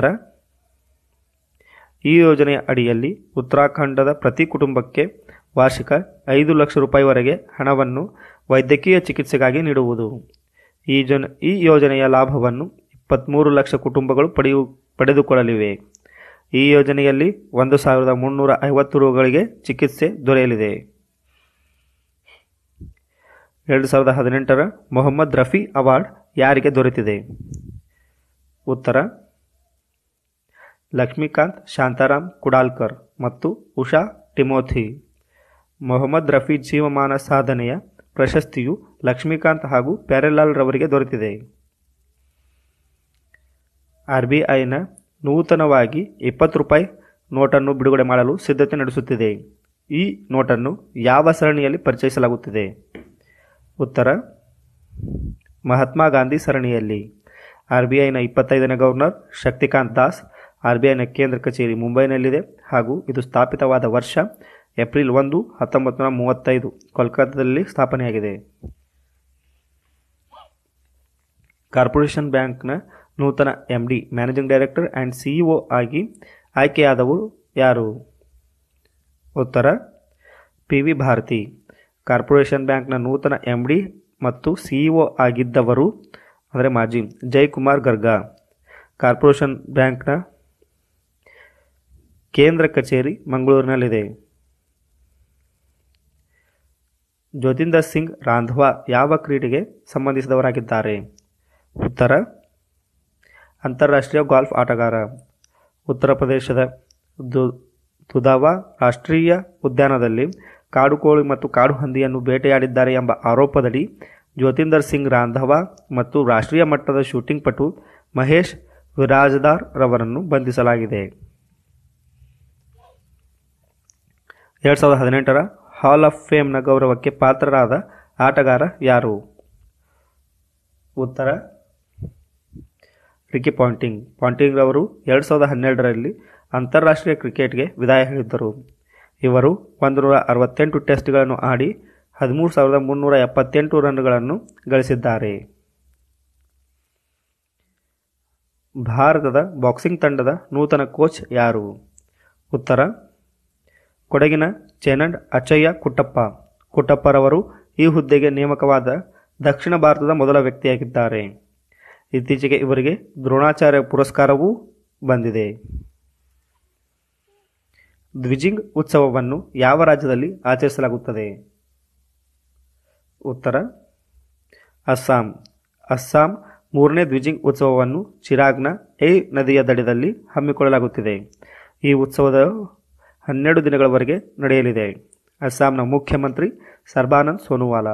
ಈ ಯೋಜನೆಯ ಅಡಿಯಲ್ಲಿ ಉತ್ತರಾಖಂಡದ ಪ್ರತಿ ಕುಟುಂಬಕ್ಕೆ ವಾರ್ಷಿಕ ಐದು ಲಕ್ಷ ರೂಪಾಯಿವರೆಗೆ ಹಣವನ್ನು ವೈದ್ಯಕೀಯ ಚಿಕಿತ್ಸೆಗಾಗಿ ನೀಡುವುದು ಈ ಜನ ಈ ಯೋಜನೆಯ ಲಾಭವನ್ನು ಇಪ್ಪತ್ತ್ಮೂರು ಲಕ್ಷ ಕುಟುಂಬಗಳು ಪಡೆಯು ಪಡೆದುಕೊಳ್ಳಲಿವೆ ಈ ಯೋಜನೆಯಲ್ಲಿ ಒಂದು ಸಾವಿರದ ಮುನ್ನೂರ ಐವತ್ತು ರೋಗಿಗಳಿಗೆ ಚಿಕಿತ್ಸೆ ದೊರೆಯಲಿದೆ ಎರಡು ಸಾವಿರದ ಹದಿನೆಂಟರ ಮೊಹಮ್ಮದ್ ರಫಿ ಅವಾರ್ಡ್ ಯಾರಿಗೆ ದೊರೆತಿದೆ ಉತ್ತರ ಲಕ್ಷ್ಮೀಕಾಂತ್ ಶಾಂತಾರಾಮ್ ಕುಡಾಲ್ಕರ್ ಮತ್ತು ಉಷಾ ಟಿಮೋಥಿ ಮೊಹಮ್ಮದ್ ರಫಿ ಜೀವಮಾನ ಸಾಧನೆಯ ಪ್ರಶಸ್ತಿಯು ಲಕ್ಷ್ಮೀಕಾಂತ್ ಹಾಗೂ ಪ್ಯಾರೆಲಾಲ್ ರವರಿಗೆ ದೊರೆತಿದೆ ಆರ್ ಬಿ ಐನ ನೂತನವಾಗಿ ಇಪ್ಪತ್ತು ರೂಪಾಯಿ ನೋಟನ್ನು ಬಿಡುಗಡೆ ಮಾಡಲು ಸಿದ್ಧತೆ ನಡೆಸುತ್ತಿದೆ ಈ ನೋಟನ್ನು ಯಾವ ಸರಣಿಯಲ್ಲಿ ಪರಿಚಯಿಸಲಾಗುತ್ತಿದೆ ಉತ್ತರ ಮಹಾತ್ಮ ಗಾಂಧಿ ಸರಣಿಯಲ್ಲಿ ಆರ್ ಬಿ ಐನ ಇಪ್ಪತ್ತೈದನೇ governor Shaktikanta Das R B ಐನ ಕೇಂದ್ರ ಕಚೇರಿ ಮುಂಬೈನಲ್ಲಿದೆ ಹಾಗೂ ಇದು ಸ್ಥಾಪಿತವಾದ ವರ್ಷ ಏಪ್ರಿಲ್ ಒಂದು ಹತ್ತೊಂಬತ್ತು ನೂರ ಮೂವತ್ತೈದು ಕೋಲ್ಕತ್ತಾದಲ್ಲಿ ಸ್ಥಾಪನೆಯಾಗಿದೆ ಕಾರ್ಪೊರೇಷನ್ ಬ್ಯಾಂಕ್ನ ನೂತನ M D managing director and CEO ಆಗಿ ಆಯ್ಕೆಯಾದವರು ಯಾರು ಉತ್ತರ ಪಿ ವಿ ಭಾರತಿ ಕಾರ್ಪೊರೇಷನ್ ಬ್ಯಾಂಕ್ನ ನೂತನ ಎಂ ಡಿ ಮತ್ತು ಸಿಇಒ ಆಗಿದ್ದವರು ಅಂದರೆ ಮಾಜಿ ಜಯಕುಮಾರ್ ಗರ್ಗಾ ಕಾರ್ಪೊರೇಷನ್ ಬ್ಯಾಂಕ್ನ ಕೇಂದ್ರ ಕಚೇರಿ ಮಂಗಳೂರಿನಲ್ಲಿದೆ ಜ್ಯೋತಿಂದರ್ ಸಿಂಗ್ ರಾಂಧ್ವಾ ಯಾವ ಕ್ರೀಡೆಗೆ ಸಂಬಂಧಿಸಿದವರಾಗಿದ್ದಾರೆ ಉತ್ತರ ಅಂತಾರಾಷ್ಟ್ರೀಯ ಗಾಲ್ಫ್ ಆಟಗಾರ ಉತ್ತರ ಪ್ರದೇಶದ ದು ದುಧಾವಾ ರಾಷ್ಟ್ರೀಯ ಉದ್ಯಾನದಲ್ಲಿ ಕಾಡುಕೋಳಿ ಮತ್ತು ಕಾಡು ಹಂದಿಯನ್ನು ಬೇಟೆಯಾಡಿದ್ದಾರೆ ಎಂಬ ಆರೋಪದಡಿ ಜ್ಯೋತಿಂದರ್ ಸಿಂಗ್ ರಾಂಧವಾ ಮತ್ತು ರಾಷ್ಟ್ರೀಯ ಮಟ್ಟದ ಶೂಟಿಂಗ್ ಪಟು ಮಹೇಶ್ ವಿರಾಜದಾರ್ ರವರನ್ನು ಬಂಧಿಸಲಾಗಿದೆ ಎರಡು ಸಾವಿರದ ಹದಿನೆಂಟರ ಹಾಲ್ ಆಫ್ ಫೇಮ್ನ ಗೌರವಕ್ಕೆ ಪಾತ್ರರಾದ ಆಟಗಾರ ಯಾರು ಉತ್ತರ ರಿಕಿ ಪಾಂಟಿಂಗ್ ಪಾಂಟಿಂಗ್ ರವರು ಎರಡು ಸಾವಿರದ ಹನ್ನೆರಡರಲ್ಲಿ ಅಂತಾರಾಷ್ಟ್ರೀಯ ಕ್ರಿಕೆಟ್ಗೆ ವಿದಾಯ ಹೇಳಿದ್ದರು ಇವರು ಒಂದು ನೂರ ಅರವತ್ತೆಂಟು ಟೆಸ್ಟ್ಗಳನ್ನು ಆಡಿ ಹದಿಮೂರು ಸಾವಿರದ ಮುನ್ನೂರ ಎಪ್ಪತ್ತೆಂಟು ರನ್ಗಳನ್ನು ಗಳಿಸಿದ್ದಾರೆ ಭಾರತದ ಬಾಕ್ಸಿಂಗ್ ತಂಡದ ನೂತನ ಕೋಚ್ ಯಾರು ಉತ್ತರ ಕೊಡಗಿನ ಚೇನಂಡ್ ಅಚ್ಚಯ್ಯ ಕುಟ್ಟಪ್ಪ ಕುಟ್ಟಪ್ಪರವರು ಈ ಹುದ್ದೆಗೆ ನೇಮಕವಾದ ದಕ್ಷಿಣ ಭಾರತದ ಮೊದಲ ವ್ಯಕ್ತಿಯಾಗಿದ್ದಾರೆ ಇತ್ತೀಚೆಗೆ ಇವರಿಗೆ ದ್ರೋಣಾಚಾರ್ಯ ಪುರಸ್ಕಾರವೂ ಬಂದಿದೆ ದ್ವಿಜಿಂಗ್ ಉತ್ಸವವನ್ನು ಯಾವ ರಾಜ್ಯದಲ್ಲಿ ಆಚರಿಸಲಾಗುತ್ತದೆ ಉತ್ತರ ಅಸ್ಸಾಂ ಅಸ್ಸಾಂ ಮೂರನೇ ದ್ವಿಜಿಂಗ್ ಉತ್ಸವವನ್ನು ಚಿರಾಗ್ನ ಎ ನದಿಯ ದಡದಲ್ಲಿ ಹಮ್ಮಿಕೊಳ್ಳಲಾಗುತ್ತಿದೆ ಈ ಉತ್ಸವದ ಹನ್ನೆರಡು ದಿನಗಳವರೆಗೆ ನಡೆಯಲಿದೆ ಅಸ್ಸಾಂನ ಮುಖ್ಯಮಂತ್ರಿ ಸರ್ಬಾನಂದ್ ಸೋನೋವಾಲಾ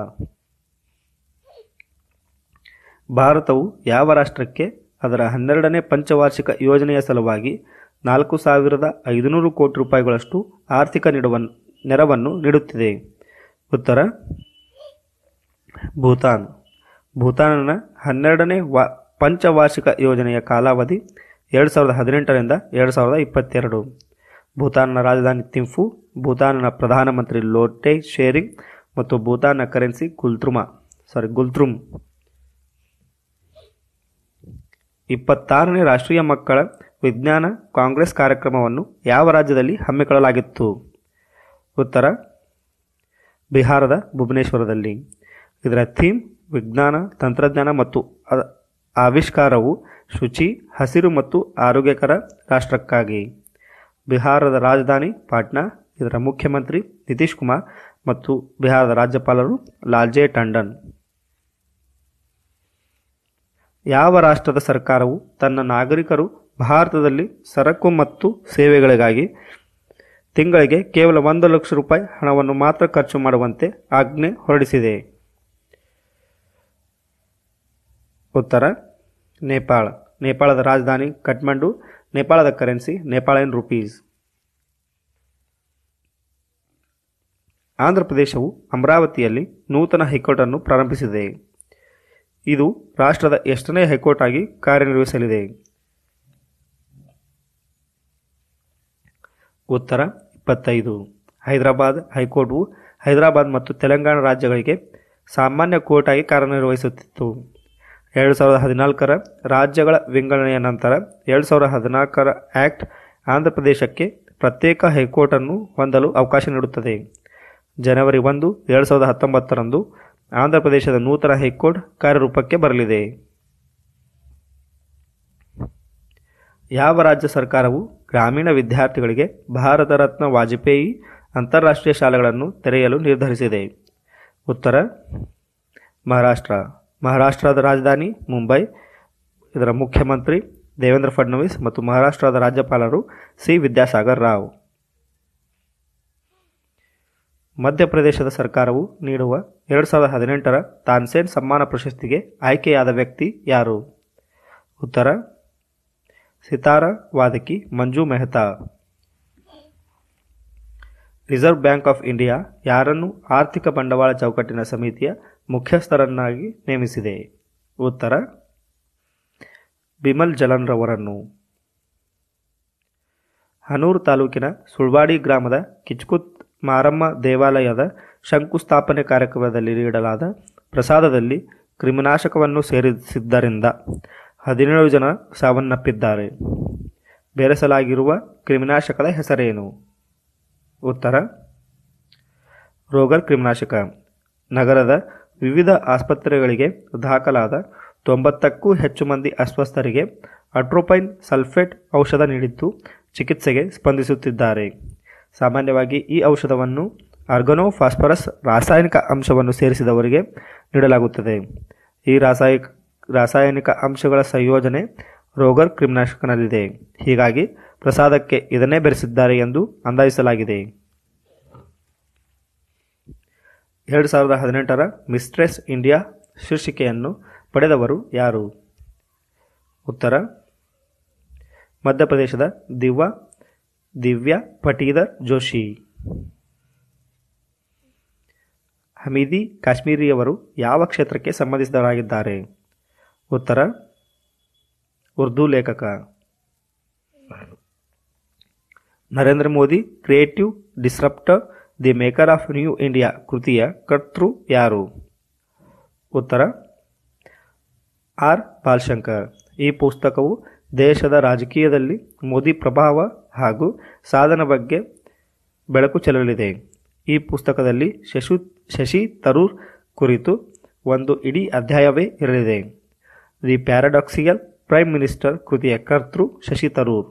ಭಾರತವು ಯಾವ ರಾಷ್ಟ್ರಕ್ಕೆ ಅದರ ಹನ್ನೆರಡನೇ ಪಂಚವಾರ್ಷಿಕ ಯೋಜನೆಯ ಸಲುವಾಗಿ ನಾಲ್ಕು ಸಾವಿರದ ಐದುನೂರು ಕೋಟಿ ರೂಪಾಯಿಗಳಷ್ಟು ಆರ್ಥಿಕ ನಿಡುವ ನೆರವನ್ನು ನೀಡುತ್ತಿದೆ ಉತ್ತರ ಭೂತಾನ್ ಭೂತಾನ್ನ ಹನ್ನೆರಡನೇ ವಾ ಪಂಚವಾರ್ಷಿಕ ಯೋಜನೆಯ ಕಾಲಾವಧಿ ಎರಡು ಸಾವಿರದ ಹದಿನೆಂಟರಿಂದ ಎರಡು ಸಾವಿರದ ಇಪ್ಪತ್ತೆರಡು ಭೂತಾನ್ನ ರಾಜಧಾನಿ ತಿಂಫು ಭೂತಾನ್ನ ಪ್ರಧಾನಮಂತ್ರಿ ಲೋಟೆ ಶೇರಿಂಗ್ ಮತ್ತು ಭೂತಾನ್ನ ಕರೆನ್ಸಿ ಕುಲ್ತ್ರುಮಾ ಸಾರಿ ಗುಲ್ತ್ರುಮ್ ಇಪ್ಪತ್ತಾರನೇ ರಾಷ್ಟ್ರೀಯ ಮಕ್ಕಳ ವಿಜ್ಞಾನ ಕಾಂಗ್ರೆಸ್ ಕಾರ್ಯಕ್ರಮವನ್ನು ಯಾವ ರಾಜ್ಯದಲ್ಲಿ ಹಮ್ಮಿಕೊಳ್ಳಲಾಗಿತ್ತು ಉತ್ತರ ಬಿಹಾರದ ಭುವನೇಶ್ವರದಲ್ಲಿ ಇದರ ಥೀಮ್ ವಿಜ್ಞಾನ ತಂತ್ರಜ್ಞಾನ ಮತ್ತು ಅ- ಆವಿಷ್ಕಾರವು ಶುಚಿ ಹಸಿರು ಮತ್ತು ಆರೋಗ್ಯಕರ ರಾಷ್ಟ್ರಕ್ಕಾಗಿ ಬಿಹಾರದ ರಾಜಧಾನಿ ಪಾಟ್ನಾ ಇದರ ಮುಖ್ಯಮಂತ್ರಿ ನಿತೀಶ್ ಕುಮಾರ್ ಮತ್ತು ಬಿಹಾರದ ರಾಜ್ಯಪಾಲರು ಲಾಲ್ಜೆ ಟಂಡನ್ ಯಾವ ರಾಷ್ಟ್ರದ ಸರ್ಕಾರವು ತನ್ನ ನಾಗರಿಕರು ಭಾರತದಲ್ಲಿ ಸರಕು ಮತ್ತು ಸೇವೆಗಳಿಗಾಗಿ ತಿಂಗಳಿಗೆ ಕೇವಲ ಒಂದು ಲಕ್ಷ ರೂಪಾಯಿ ಹಣವನ್ನು ಮಾತ್ರ ಖರ್ಚು ಮಾಡುವಂತೆ ಆಜ್ಞೆ ಹೊರಡಿಸಿದೆ ಉತ್ತರ ನೇಪಾಳ ನೇಪಾಳದ ರಾಜಧಾನಿ ಕಠ್ಮಂಡು ನೇಪಾಳದ ಕರೆನ್ಸಿ ನೇಪಾಳಿಯನ್ ರುಪೀಸ್ ಆಂಧ್ರ ಪ್ರದೇಶವು ಅಮರಾವತಿಯಲ್ಲಿ ನೂತನ ಹೈಕೋರ್ಟ್ ಅನ್ನು ಪ್ರಾರಂಭಿಸಿದೆ ಇದು ರಾಷ್ಟ್ರದ ಎಷ್ಟನೇ ಹೈಕೋರ್ಟ್ ಆಗಿ ಕಾರ್ಯನಿರ್ವಹಿಸಲಿದೆ ಉತ್ತರ ಇಪ್ಪತ್ತೈದು ಹೈದರಾಬಾದ್ ಹೈಕೋರ್ಟ್ವು ಹೈದರಾಬಾದ್ ಮತ್ತು ತೆಲಂಗಾಣ ರಾಜ್ಯಗಳಿಗೆ ಸಾಮಾನ್ಯ ಕೋರ್ಟ್ ಆಗಿ ಕಾರ್ಯನಿರ್ವಹಿಸುತ್ತಿತ್ತು ಎರಡು ಸಾವಿರದ ಹದಿನಾಲ್ಕರ ರಾಜ್ಯಗಳ ವಿಂಗಡಣೆಯ ನಂತರ ಎರಡು ಸಾವಿರದ ಹದಿನಾಲ್ಕರ ಆ್ಯಕ್ಟ್ ಆಂಧ್ರ ಪ್ರದೇಶಕ್ಕೆ ಪ್ರತ್ಯೇಕ ಹೈಕೋರ್ಟನ್ನು ಹೊಂದಲು ಅವಕಾಶ ನೀಡುತ್ತದೆ ಜನವರಿ ಒಂದು ಎರಡು ಸಾವಿರದ ಹತ್ತೊಂಬತ್ತರಂದು ಆಂಧ್ರ ಪ್ರದೇಶದ ನೂತನ ಹೈಕೋರ್ಟ್ ಕಾರ್ಯರೂಪಕ್ಕೆ ಬರಲಿದೆ ಯಾವ ರಾಜ್ಯ ಸರ್ಕಾರವು ಗ್ರಾಮೀಣ ವಿದ್ಯಾರ್ಥಿಗಳಿಗೆ ಭಾರತ ರತ್ನ ವಾಜಪೇಯಿ ಅಂತಾರಾಷ್ಟ್ರೀಯ ಶಾಲೆಗಳನ್ನು ತೆರೆಯಲು ನಿರ್ಧರಿಸಿದೆ ಉತ್ತರ ಮಹಾರಾಷ್ಟ್ರ ಮಹಾರಾಷ್ಟ್ರದ ರಾಜಧಾನಿ ಮುಂಬೈ ಇದರ ಮುಖ್ಯಮಂತ್ರಿ ದೇವೇಂದ್ರ ಫಡ್ನವೀಸ್ ಮತ್ತು ಮಹಾರಾಷ್ಟ್ರದ ರಾಜ್ಯಪಾಲರು ಸಿ ವಿದ್ಯಾಸಾಗರ್ ರಾವ್ ಮಧ್ಯಪ್ರದೇಶದ ಸರ್ಕಾರವು ನೀಡುವ ಎರಡು ಸಾವಿರದ ಹದಿನೆಂಟರ ತಾನ್ಸೇನ್ ಸಮ್ಮಾನ ಪ್ರಶಸ್ತಿಗೆ ಆಯ್ಕೆಯಾದ ವ್ಯಕ್ತಿ ಯಾರು ಉತ್ತರ ಸಿತಾರ ವಾದಕಿ Manju Mehta reserve bank of India ಯಾರನ್ನು ಆರ್ಥಿಕ ಬಂಡವಾಳ ಚೌಕಟ್ಟಿನ ಸಮಿತಿಯ ಮುಖ್ಯಸ್ಥರನ್ನಾಗಿ ನೇಮಿಸಿದೆ ಉತ್ತರ ಬಿಮಲ್ ಜಲನ್ರವರನ್ನು ಹನೂರು ತಾಲೂಕಿನ ಸುಳ್ವಾಡಿ ಗ್ರಾಮದ ಕಿಚ್ಕುತ್ ಮಾರಮ್ಮ ದೇವಾಲಯದ ಶಂಕುಸ್ಥಾಪನೆ ಕಾರ್ಯಕ್ರಮದಲ್ಲಿ ನೀಡಲಾದ ಪ್ರಸಾದದಲ್ಲಿ ಕ್ರಿಮಿನಾಶಕವನ್ನು ಸೇರಿಸಿದ್ದರಿಂದ ಹದಿನೇಳು ಜನ ಸಾವನ್ನಪ್ಪಿದ್ದಾರೆ ಬೆರೆಸಲಾಗಿರುವ ಕ್ರಿಮಿನಾಶಕದ ಹೆಸರೇನು ಉತ್ತರ ರೋಗರ್ ಕ್ರಿಮಿನಾಶಕ ನಗರದ ವಿವಿಧ ಆಸ್ಪತ್ರೆಗಳಿಗೆ ದಾಖಲಾದ ತೊಂಬತ್ತಕ್ಕೂ ಹೆಚ್ಚು ಮಂದಿ ಅಸ್ವಸ್ಥರಿಗೆ ಅಟ್ರೋಪೈನ್ ಸಲ್ಫೇಟ್ ಔಷಧ ನೀಡಿದ್ದು ಚಿಕಿತ್ಸೆಗೆ ಸ್ಪಂದಿಸುತ್ತಿದ್ದಾರೆ ಸಾಮಾನ್ಯವಾಗಿ ಈ ಔಷಧವನ್ನು ಆರ್ಗನೋ ಫಾಸ್ಫರಸ್ ರಾಸಾಯನಿಕ ಅಂಶವನ್ನು ಸೇರಿಸಿದವರಿಗೆ ನೀಡಲಾಗುತ್ತದೆ ಈ ರಾಸಾಯನಿಕ ರಾಸಾಯನಿಕ ಅಂಶಗಳ ಸಂಯೋಜನೆ ರೋಗರ್ ಕ್ರಿಮಿನಾಶಕನಲ್ಲಿದೆ ಹೀಗಾಗಿ ಪ್ರಸಾದಕ್ಕೆ ಇದನ್ನೇ ಬೆರೆಸಿದ್ದಾರೆ ಎಂದು ಅಂದಾಜಿಸಲಾಗಿದೆ ಎರಡು ಸಾವಿರದ ಹದಿನೆಂಟರ ಮಿಸ್ಟ್ರೆಸ್ ಇಂಡಿಯಾ ಶೀರ್ಷಿಕೆಯನ್ನು ಪಡೆದವರು ಯಾರು ಉತ್ತರ ಮಧ್ಯಪ್ರದೇಶದ ದಿವ್ಯ ದಿವ್ಯಾ ಪಟೀದರ್ ಜೋಶಿ ಹಮೀದಿ ಕಾಶ್ಮೀರಿಯವರು ಯಾವ ಕ್ಷೇತ್ರಕ್ಕೆ ಸಂಬಂಧಿಸಿದವರಾಗಿದ್ದಾರೆ ಉತ್ತರ ಉರ್ದು ಲೇಖಕ Narendra Modi creative disruptor the maker of new India ಕೃತಿಯ ಕರ್ತೃ ಯಾರು ಉತ್ತರ ಆರ್ ಬಾಲ್ಶಂಕರ್ ಈ ಪುಸ್ತಕವು ದೇಶದ ರಾಜಕೀಯದಲ್ಲಿ ಮೋದಿ ಪ್ರಭಾವ ಹಾಗೂ ಸಾಧನ ಬಗ್ಗೆ ಬೆಳಕು ಚೆಲ್ಲಲಿದೆ ಈ ಪುಸ್ತಕದಲ್ಲಿ ಶಶು ಶಶಿ ತರೂರ್ ಕುರಿತು ಒಂದು ಇಡೀ ಅಧ್ಯಾಯವೇ ಇರಲಿದೆ ದಿ ಪ್ಯಾರಾಡಾಕ್ಸಿಯಲ್ ಪ್ರೈಮ್ ಮಿನಿಸ್ಟರ್ ಕೃತಿಯ ಕರ್ತೃ ಶಶಿ ತರೂರ್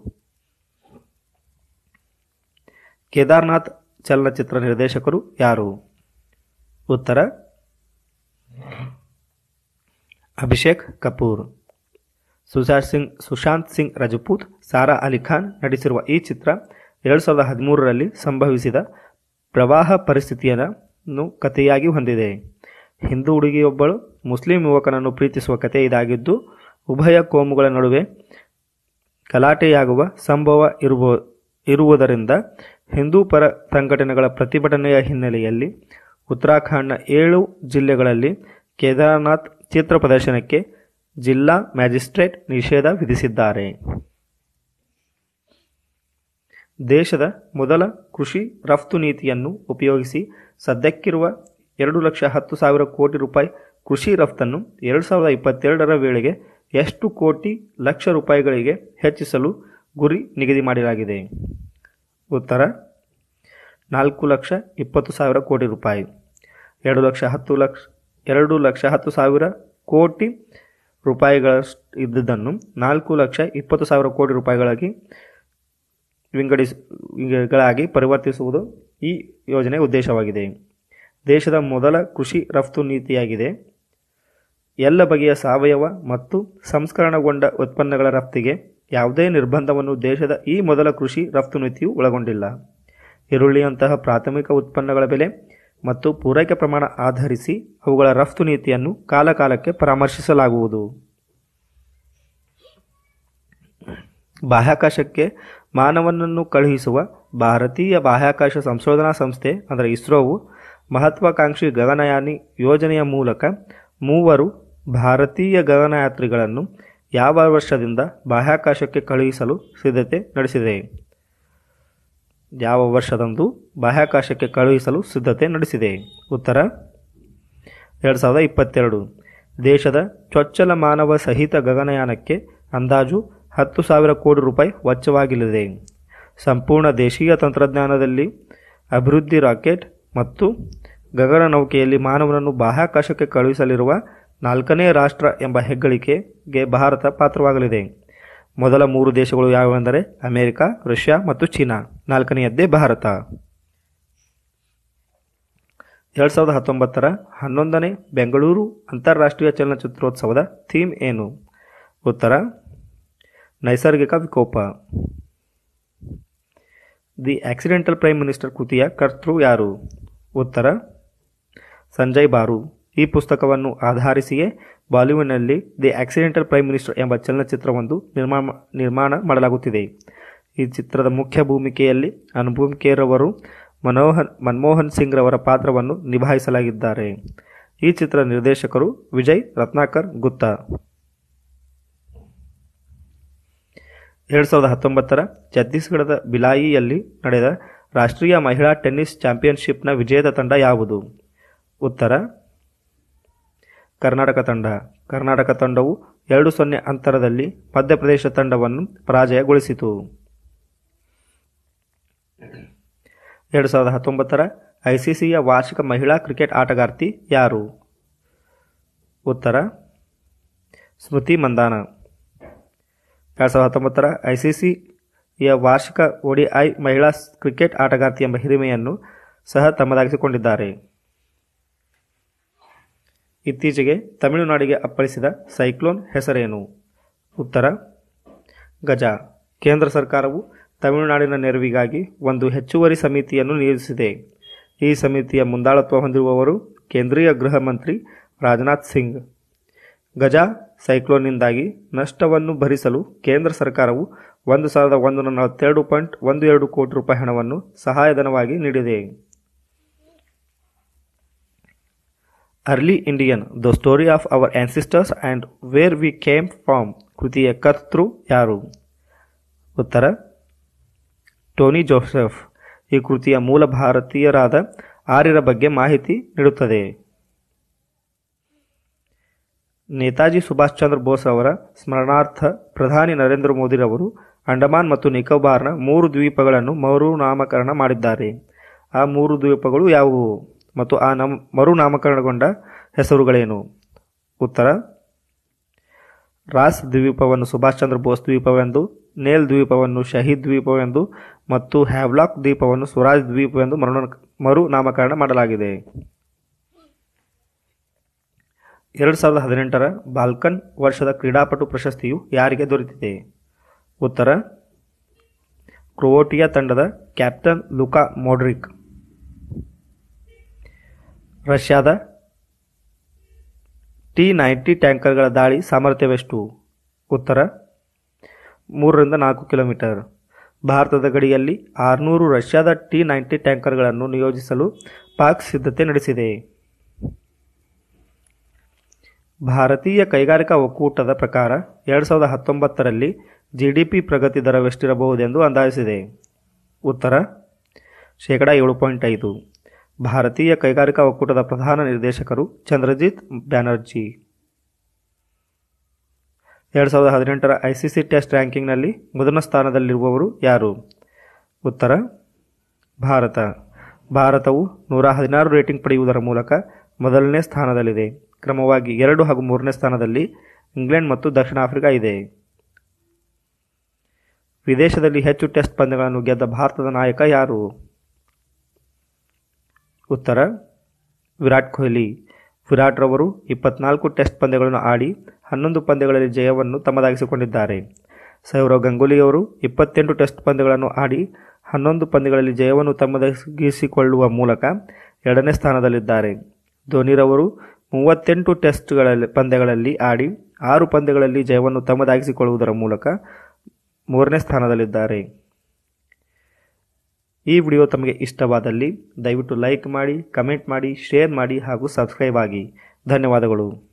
ಕೇದಾರ್ನಾಥ್ ಚಲನಚಿತ್ರ ನಿರ್ದೇಶಕರು ಯಾರು ಉತ್ತರ ಅಭಿಷೇಕ್ ಕಪೂರ್ ಸುಶಾಂತ್ ಸಿಂಗ್ ಸುಶಾಂತ್ ಸಿಂಗ್ ರಜಪೂತ್ ಸಾರಾ ಅಲಿ ಖಾನ್ ನಟಿಸಿರುವ ಈ ಚಿತ್ರ ಎರಡು ಸಾವಿರದ ಹದಿಮೂರರಲ್ಲಿ ಸಂಭವಿಸಿದ ಪ್ರವಾಹ ಪರಿಸ್ಥಿತಿಯನ್ನು ಕಥೆಯಾಗಿ ಹೊಂದಿದೆ ಹಿಂದೂ ಹುಡುಗಿಯೊಬ್ಬಳು ಮುಸ್ಲಿಂ ಯುವಕನನ್ನು ಪ್ರೀತಿಸುವ ಕಥೆ ಇದಾಗಿದ್ದು ಉಭಯ ಕೋಮುಗಳ ನಡುವೆ ಗಲಾಟೆಯಾಗುವ ಸಂಭವ ಇರುವ ಇರುವುದರಿಂದ ಹಿಂದೂ ಪರ ಸಂಘಟನೆಗಳ ಪ್ರತಿಭಟನೆಯ ಹಿನ್ನೆಲೆಯಲ್ಲಿ ಉತ್ತರಾಖಂಡ್ನ ಏಳು ಜಿಲ್ಲೆಗಳಲ್ಲಿ ಕೇದಾರ್ನಾಥ್ ಚಿತ್ರ ಪ್ರದರ್ಶನಕ್ಕೆ ಜಿಲ್ಲಾ ಮ್ಯಾಜಿಸ್ಟ್ರೇಟ್ ನಿಷೇಧ ವಿಧಿಸಿದ್ದಾರೆ ದೇಶದ ಮೊದಲ ಕೃಷಿ ರಫ್ತು ನೀತಿಯನ್ನು ಉಪಯೋಗಿಸಿ ಸದ್ಯಕ್ಕಿರುವ ಎರಡು ಲಕ್ಷ ಹತ್ತು ಸಾವಿರ ಕೋಟಿ ರೂಪಾಯಿ ಕೃಷಿ ರಫ್ತನ್ನು ಎರಡು ಸಾವಿರದ ಇಪ್ಪತ್ತೆರಡರ ವೇಳೆಗೆ ಎಷ್ಟು ಕೋಟಿ ಲಕ್ಷ ರೂಪಾಯಿಗಳಿಗೆ ಹೆಚ್ಚಿಸಲು ಗುರಿ ನಿಗದಿ ಮಾಡಲಾಗಿದೆ ಉತ್ತರ ನಾಲ್ಕು ಲಕ್ಷ ಇಪ್ಪತ್ತು ಸಾವಿರ ಕೋಟಿ ರೂಪಾಯಿ ಎರಡು ಲಕ್ಷ ಹತ್ತು ಲಕ್ಷ ಎರಡು ಲಕ್ಷ ಹತ್ತು ಸಾವಿರ ಕೋಟಿ ರೂಪಾಯಿಗಳಷ್ಟು ಇದ್ದುದನ್ನು ನಾಲ್ಕು ಲಕ್ಷ ಇಪ್ಪತ್ತು ಸಾವಿರ ಕೋಟಿ ರೂಪಾಯಿಗಳಾಗಿ ವಿಂಗಡಿಸ ಗಳಾಗಿ ಪರಿವರ್ತಿಸುವುದು ಈ ಯೋಜನೆಯ ಉದ್ದೇಶವಾಗಿದೆ ದೇಶದ ಮೊದಲ ಕೃಷಿ ರಫ್ತು ನೀತಿಯಾಗಿದೆ ಎಲ್ಲ ಬಗೆಯ ಸಾವಯವ ಮತ್ತು ಸಂಸ್ಕರಣಗೊಂಡ ಉತ್ಪನ್ನಗಳ ರಫ್ತಿಗೆ ಯಾವುದೇ ನಿರ್ಬಂಧವನ್ನು ದೇಶದ ಈ ಮೊದಲ ಕೃಷಿ ರಫ್ತು ನೀತಿಯು ಒಳಗೊಂಡಿಲ್ಲ ಈರುಳ್ಳಿಯಂತಹ ಪ್ರಾಥಮಿಕ ಉತ್ಪನ್ನಗಳ ಬೆಲೆ ಮತ್ತು ಪೂರೈಕೆ ಪ್ರಮಾಣ ಆಧರಿಸಿ ಅವುಗಳ ರಫ್ತು ನೀತಿಯನ್ನು ಕಾಲಕಾಲಕ್ಕೆ ಪರಾಮರ್ಶಿಸಲಾಗುವುದು ಬಾಹ್ಯಾಕಾಶಕ್ಕೆ ಮಾನವನನ್ನು ಕಳುಹಿಸುವ ಭಾರತೀಯ ಬಾಹ್ಯಾಕಾಶ ಸಂಶೋಧನಾ ಸಂಸ್ಥೆ ಅಂದರೆ ಇಸ್ರೋವು ಮಹತ್ವಾಕಾಂಕ್ಷಿ ಗಗನಯಾನಿ ಯೋಜನೆಯ ಮೂಲಕ ಮೂವರು ಭಾರತೀಯ ಗಗನಯಾತ್ರಿಗಳನ್ನು ಯಾವ ವರ್ಷದಿಂದ ಬಾಹ್ಯಾಕಾಶಕ್ಕೆ ಕಳುಹಿಸಲು ಸಿದ್ಧತೆ ನಡೆಸಿದೆ ಯಾವ ವರ್ಷದಂದು ಬಾಹ್ಯಾಕಾಶಕ್ಕೆ ಕಳುಹಿಸಲು ಸಿದ್ಧತೆ ನಡೆಸಿದೆ ಉತ್ತರ ಎರಡು ಸಾವಿರದ ಇಪ್ಪತ್ತೆರಡು ದೇಶದ ಚೊಚ್ಚಲ ಮಾನವ ಸಹಿತ ಗಗನಯಾನಕ್ಕೆ ಅಂದಾಜು ಹತ್ತು ಸಾವಿರ ಕೋಟಿ ರೂಪಾಯಿ ವೆಚ್ಚವಾಗಲಿದೆ ಸಂಪೂರ್ಣ ದೇಶೀಯ ತಂತ್ರಜ್ಞಾನದಲ್ಲಿ ಅಭಿವೃದ್ಧಿ ರಾಕೆಟ್ ಮತ್ತು ಗಗನನೌಕೆಯಲ್ಲಿ ಮಾನವನನ್ನು ಬಾಹ್ಯಾಕಾಶಕ್ಕೆ ಕಳುಹಿಸಲಿರುವ ನಾಲ್ಕನೇ ರಾಷ್ಟ್ರ ಎಂಬ ಹೆಗ್ಗಳಿಕೆಗೆ ಭಾರತ ಪಾತ್ರವಾಗಲಿದೆ ಮೊದಲ ಮೂರು ದೇಶಗಳು ಯಾವುವೆಂದರೆ ಅಮೆರಿಕ ರಷ್ಯಾ ಮತ್ತು ಚೀನಾ ನಾಲ್ಕನೆಯದ್ದೇ ಭಾರತ ಎರಡು ಸಾವಿರದ ಹತ್ತೊಂಬತ್ತರ ಹನ್ನೊಂದನೇ ಬೆಂಗಳೂರು ಅಂತಾರಾಷ್ಟ್ರೀಯ ಚಲನಚಿತ್ರೋತ್ಸವದ ಥೀಮ್ ಏನು ಉತ್ತರ ನೈಸರ್ಗಿಕ ವಿಕೋಪ ದಿ ಆಕ್ಸಿಡೆಂಟಲ್ ಪ್ರೈಮ್ ಮಿನಿಸ್ಟರ್ ಕೃತಿಯ ಕರ್ತೃ ಯಾರು ಉತ್ತರ ಸಂಜಯ್ ಬಾರು ಈ ಪುಸ್ತಕವನ್ನು ಆಧರಿಸಿಯೇ ಬಾಲಿವುಡ್ನಲ್ಲಿ ದಿ ಆಕ್ಸಿಡೆಂಟಲ್ ಪ್ರೈಮ್ ಮಿನಿಸ್ಟರ್ ಎಂಬ ಚಲನಚಿತ್ರವೊಂದು ನಿರ್ಮಾಣ ನಿರ್ಮಾಣ ಮಾಡಲಾಗುತ್ತಿದೆ ಈ ಚಿತ್ರದ ಮುಖ್ಯ ಭೂಮಿಕೆಯಲ್ಲಿ ಅನುಪಮ್ ಖೇರ್ ಅವರು ಮನೋಹನ್ ಮನಮೋಹನ್ ಸಿಂಗ್ ರವರ ಪಾತ್ರವನ್ನು ನಿಭಾಯಿಸಲಾಗಿದ್ದಾರೆ ಈ ಚಿತ್ರ ನಿರ್ದೇಶಕರು ವಿಜಯ್ ರತ್ನಾಕರ್ ಗುಪ್ತಾ ಎರಡು ಸಾವಿರದ ಹತ್ತೊಂಬತ್ತರ ಛತ್ತೀಸ್ಗಢದ ಬಿಲಾಯಿಯಲ್ಲಿ ನಡೆದ ರಾಷ್ಟ್ರೀಯ ಮಹಿಳಾ ಟೆನ್ನಿಸ್ ಚಾಂಪಿಯನ್ಶಿಪ್ನ ವಿಜೇತ ತಂಡ ಯಾವುದು ಉತ್ತರ ಕರ್ನಾಟಕ ತಂಡ ಕರ್ನಾಟಕ ತಂಡವು ಎರಡು ಸೊನ್ನೆ ಅಂತರದಲ್ಲಿ ಮಧ್ಯಪ್ರದೇಶ ತಂಡವನ್ನು ಪರಾಜಯಗೊಳಿಸಿತು ಎರಡು ಸಾವಿರದ ಹತ್ತೊಂಬತ್ತರ ಐಸಿಸಿಯ ವಾರ್ಷಿಕ ಮಹಿಳಾ ಕ್ರಿಕೆಟ್ ಆಟಗಾರ್ತಿ ಯಾರು ಉತ್ತರ ಸ್ಮೃತಿ ಮಂದಾನ ಎರಡು ಸಾವಿರದ ಹತ್ತೊಂಬತ್ತರ ಐಸಿಸಿಯ ವಾರ್ಷಿಕ ಒಡಿಐ ಮಹಿಳಾ ಕ್ರಿಕೆಟ್ ಆಟಗಾರ್ತಿ ಎಂಬ ಹಿರಿಮೆಯನ್ನು ಸಹ ತಮ್ಮದಾಗಿಸಿಕೊಂಡಿದ್ದಾರೆ ಇತ್ತೀಚೆಗೆ ತಮಿಳುನಾಡಿಗೆ ಅಪ್ಪಳಿಸಿದ ಸೈಕ್ಲೋನ್ ಹೆಸರೇನು ಉತ್ತರ ಗಜ ಕೇಂದ್ರ ಸರ್ಕಾರವು ತಮಿಳುನಾಡಿನ ನೆರವಿಗಾಗಿ ಒಂದು ಹೆಚ್ಚುವರಿ ಸಮಿತಿಯನ್ನು ನಿಯೋಜಿಸಿದೆ ಈ ಸಮಿತಿಯ ಮುಂದಾಳತ್ವ ಹೊಂದಿರುವವರು ಕೇಂದ್ರೀಯ ಗೃಹ ಮಂತ್ರಿ ರಾಜನಾಥ್ ಸಿಂಗ್ ಗಜ ಸೈಕ್ಲೋನ್ನಿಂದಾಗಿ ನಷ್ಟವನ್ನು ಭರಿಸಲು ಕೇಂದ್ರ ಸರ್ಕಾರವು ಒಂದು ಸಾವಿರದ ಒಂದು ನಲವತ್ತೆರಡು ಪಾಯಿಂಟ್ ಒಂದು ಎರಡು ಕೋಟಿ ರೂಪಾಯಿ ಹಣವನ್ನು ಸಹಾಯಧನವಾಗಿ ನೀಡಿದೆ early Indian the story of our ancestors and where we came from ಕೃತಿಯ ಕರ್ತೃ ಯಾರು ಉತ್ತರ ಟೋನಿ ಜೋಸೆಫ್ ಈ ಕೃತಿಯ ಮೂಲ ಭಾರತೀಯರಾದ ಆರ್ಯರ ಬಗ್ಗೆ ಮಾಹಿತಿ ನೀಡುತ್ತದೆ ನೇತಾಜಿ ಸುಭಾಷ್ ಚಂದ್ರ ಬೋಸ್ ಅವರ ಸ್ಮರಣಾರ್ಥ ಪ್ರಧಾನಿ ನರೇಂದ್ರ ಮೋದಿರವರು ಅಂಡಮಾನ್ ಮತ್ತು ನಿಕೋಬಾರ್ನ ಮೂರು ದ್ವೀಪಗಳನ್ನು ಮರುನಾಮಕರಣ ಮಾಡಿದ್ದಾರೆ ಆ ಮೂರು ದ್ವೀಪಗಳು ಯಾವುವು ಮತ್ತು ಆ ನಮ್ ಮರುನಾಮಕರಣಗೊಂಡ ಹೆಸರುಗಳೇನು ಉತ್ತರ ರಾಸ್ ದ್ವೀಪವನ್ನು ಸುಭಾಷ್ ಚಂದ್ರ ಬೋಸ್ ದ್ವೀಪವೆಂದು ನೇಲ್ ದ್ವೀಪವನ್ನು ಶಹೀದ್ ದ್ವೀಪವೆಂದು ಮತ್ತು ಹ್ಯಾವ್ಲಾಕ್ ದ್ವೀಪವನ್ನು ಸ್ವರಾಜ್ ದ್ವೀಪವೆಂದು ಮರು ಮರುನಾಮಕರಣ ಮಾಡಲಾಗಿದೆ ಎರಡು ಸಾವಿರದ ಹದಿನೆಂಟರ ಬಾಲ್ಕನ್ ವರ್ಷದ ಕ್ರೀಡಾಪಟು ಪ್ರಶಸ್ತಿಯು ಯಾರಿಗೆ ದೊರೆತಿದೆ ಉತ್ತರ ಕ್ರೊವೇಟಿಯಾ ತಂಡದ ಕ್ಯಾಪ್ಟನ್ ಲುಕಾ ಮೋಡ್ರಿಕ್ ರಷ್ಯಾದ ಟಿ ನೈಂಟಿ ಟ್ಯಾಂಕರ್ಗಳ ದಾಳಿ ಸಾಮರ್ಥ್ಯವೆಷ್ಟು ಉತ್ತರ ಮೂರರಿಂದ ನಾಲ್ಕು ಕಿಲೋಮೀಟರ್ ಭಾರತದ ಗಡಿಯಲ್ಲಿ ಆರುನೂರು ರಷ್ಯಾದ ಟಿ ನೈಂಟಿ ಟ್ಯಾಂಕರ್ಗಳನ್ನು ನಿಯೋಜಿಸಲು ಪಾಕ್ ಸಿದ್ಧತೆ ನಡೆಸಿದೆ ಭಾರತೀಯ ಕೈಗಾರಿಕಾ ಒಕ್ಕೂಟದ ಪ್ರಕಾರ ಎರಡು ಸಾವಿರದ ಹತ್ತೊಂಬತ್ತರಲ್ಲಿ ಜಿಡಿಪಿ ಪ್ರಗತಿ ದರವೆಷ್ಟಿರಬಹುದೆಂದು ಅಂದಾಜಿಸಿದೆ ಉತ್ತರ ಶೇಕಡ ಏಳು ಪಾಯಿಂಟ್ ಐದು ಭಾರತೀಯ ಕೈಗಾರಿಕಾ ಒಕ್ಕೂಟದ ಪ್ರಧಾನ ನಿರ್ದೇಶಕರು ಚಂದ್ರಜಿತ್ ಬ್ಯಾನರ್ಜಿ ಎರಡು ಸಾವಿರದ ಹದಿನೆಂಟರ ಐಸಿಸಿ ಟೆಸ್ಟ್ ರ್ಯಾಂಕಿಂಗ್ನಲ್ಲಿ ಮೊದಲ ಸ್ಥಾನದಲ್ಲಿರುವವರು ಯಾರು ಉತ್ತರ ಭಾರತ ಭಾರತವು ನೂರ ಹದಿನಾರು ರೇಟಿಂಗ್ ಪಡೆಯುವುದರ ಮೂಲಕ ಮೊದಲನೇ ಸ್ಥಾನದಲ್ಲಿದೆ ಕ್ರಮವಾಗಿ ಎರಡು ಹಾಗೂ ಮೂರನೇ ಸ್ಥಾನದಲ್ಲಿ ಇಂಗ್ಲೆಂಡ್ ಮತ್ತು ದಕ್ಷಿಣ ಆಫ್ರಿಕಾ ಇದೆ ವಿದೇಶದಲ್ಲಿ ಹೆಚ್ಚು ಟೆಸ್ಟ್ ಪಂದ್ಯಗಳನ್ನು ಗೆದ್ದ ಭಾರತದ ನಾಯಕ ಯಾರು ಉತ್ತರ ವಿರಾಟ್ ಕೊಹ್ಲಿ ವಿರಾಟ್ ರವರು ಇಪ್ಪತ್ನಾಲ್ಕು ಟೆಸ್ಟ್ ಪಂದ್ಯಗಳನ್ನು ಆಡಿ ಹನ್ನೊಂದು ಪಂದ್ಯಗಳಲ್ಲಿ ಜಯವನ್ನು ತಮ್ಮದಾಗಿಸಿಕೊಂಡಿದ್ದಾರೆ ಸೌರವ್ ಗಂಗೂಲಿಯವರು ಇಪ್ಪತ್ತೆಂಟು ಟೆಸ್ಟ್ ಪಂದ್ಯಗಳನ್ನು ಆಡಿ ಹನ್ನೊಂದು ಪಂದ್ಯಗಳಲ್ಲಿ ಜಯವನ್ನು ತಮ್ಮದಾಗಿಸಿಕೊಳ್ಳುವ ಮೂಲಕ ಎರಡನೇ ಸ್ಥಾನದಲ್ಲಿದ್ದಾರೆ ಧೋನಿರವರು ಮೂವತ್ತೆಂಟು ಟೆಸ್ಟ್ಗಳಲ್ಲಿ ಪಂದ್ಯಗಳಲ್ಲಿ ಆಡಿ ಆರು ಪಂದ್ಯಗಳಲ್ಲಿ ಜಯವನ್ನು ತಮ್ಮದಾಗಿಸಿಕೊಳ್ಳುವುದರ ಮೂಲಕ ಮೂರನೇ ಸ್ಥಾನದಲ್ಲಿದ್ದಾರೆ ಈ ವಿಡಿಯೋ ತಮಗೆ ಇಷ್ಟವಾದಲ್ಲಿ ದಯವಿಟ್ಟು ಲೈಕ್ ಮಾಡಿ ಕಮೆಂಟ್ ಮಾಡಿ ಶೇರ್ ಮಾಡಿ ಹಾಗೂ ಸಬ್ಸ್ಕ್ರೈಬ್ ಆಗಿ ಧನ್ಯವಾದಗಳು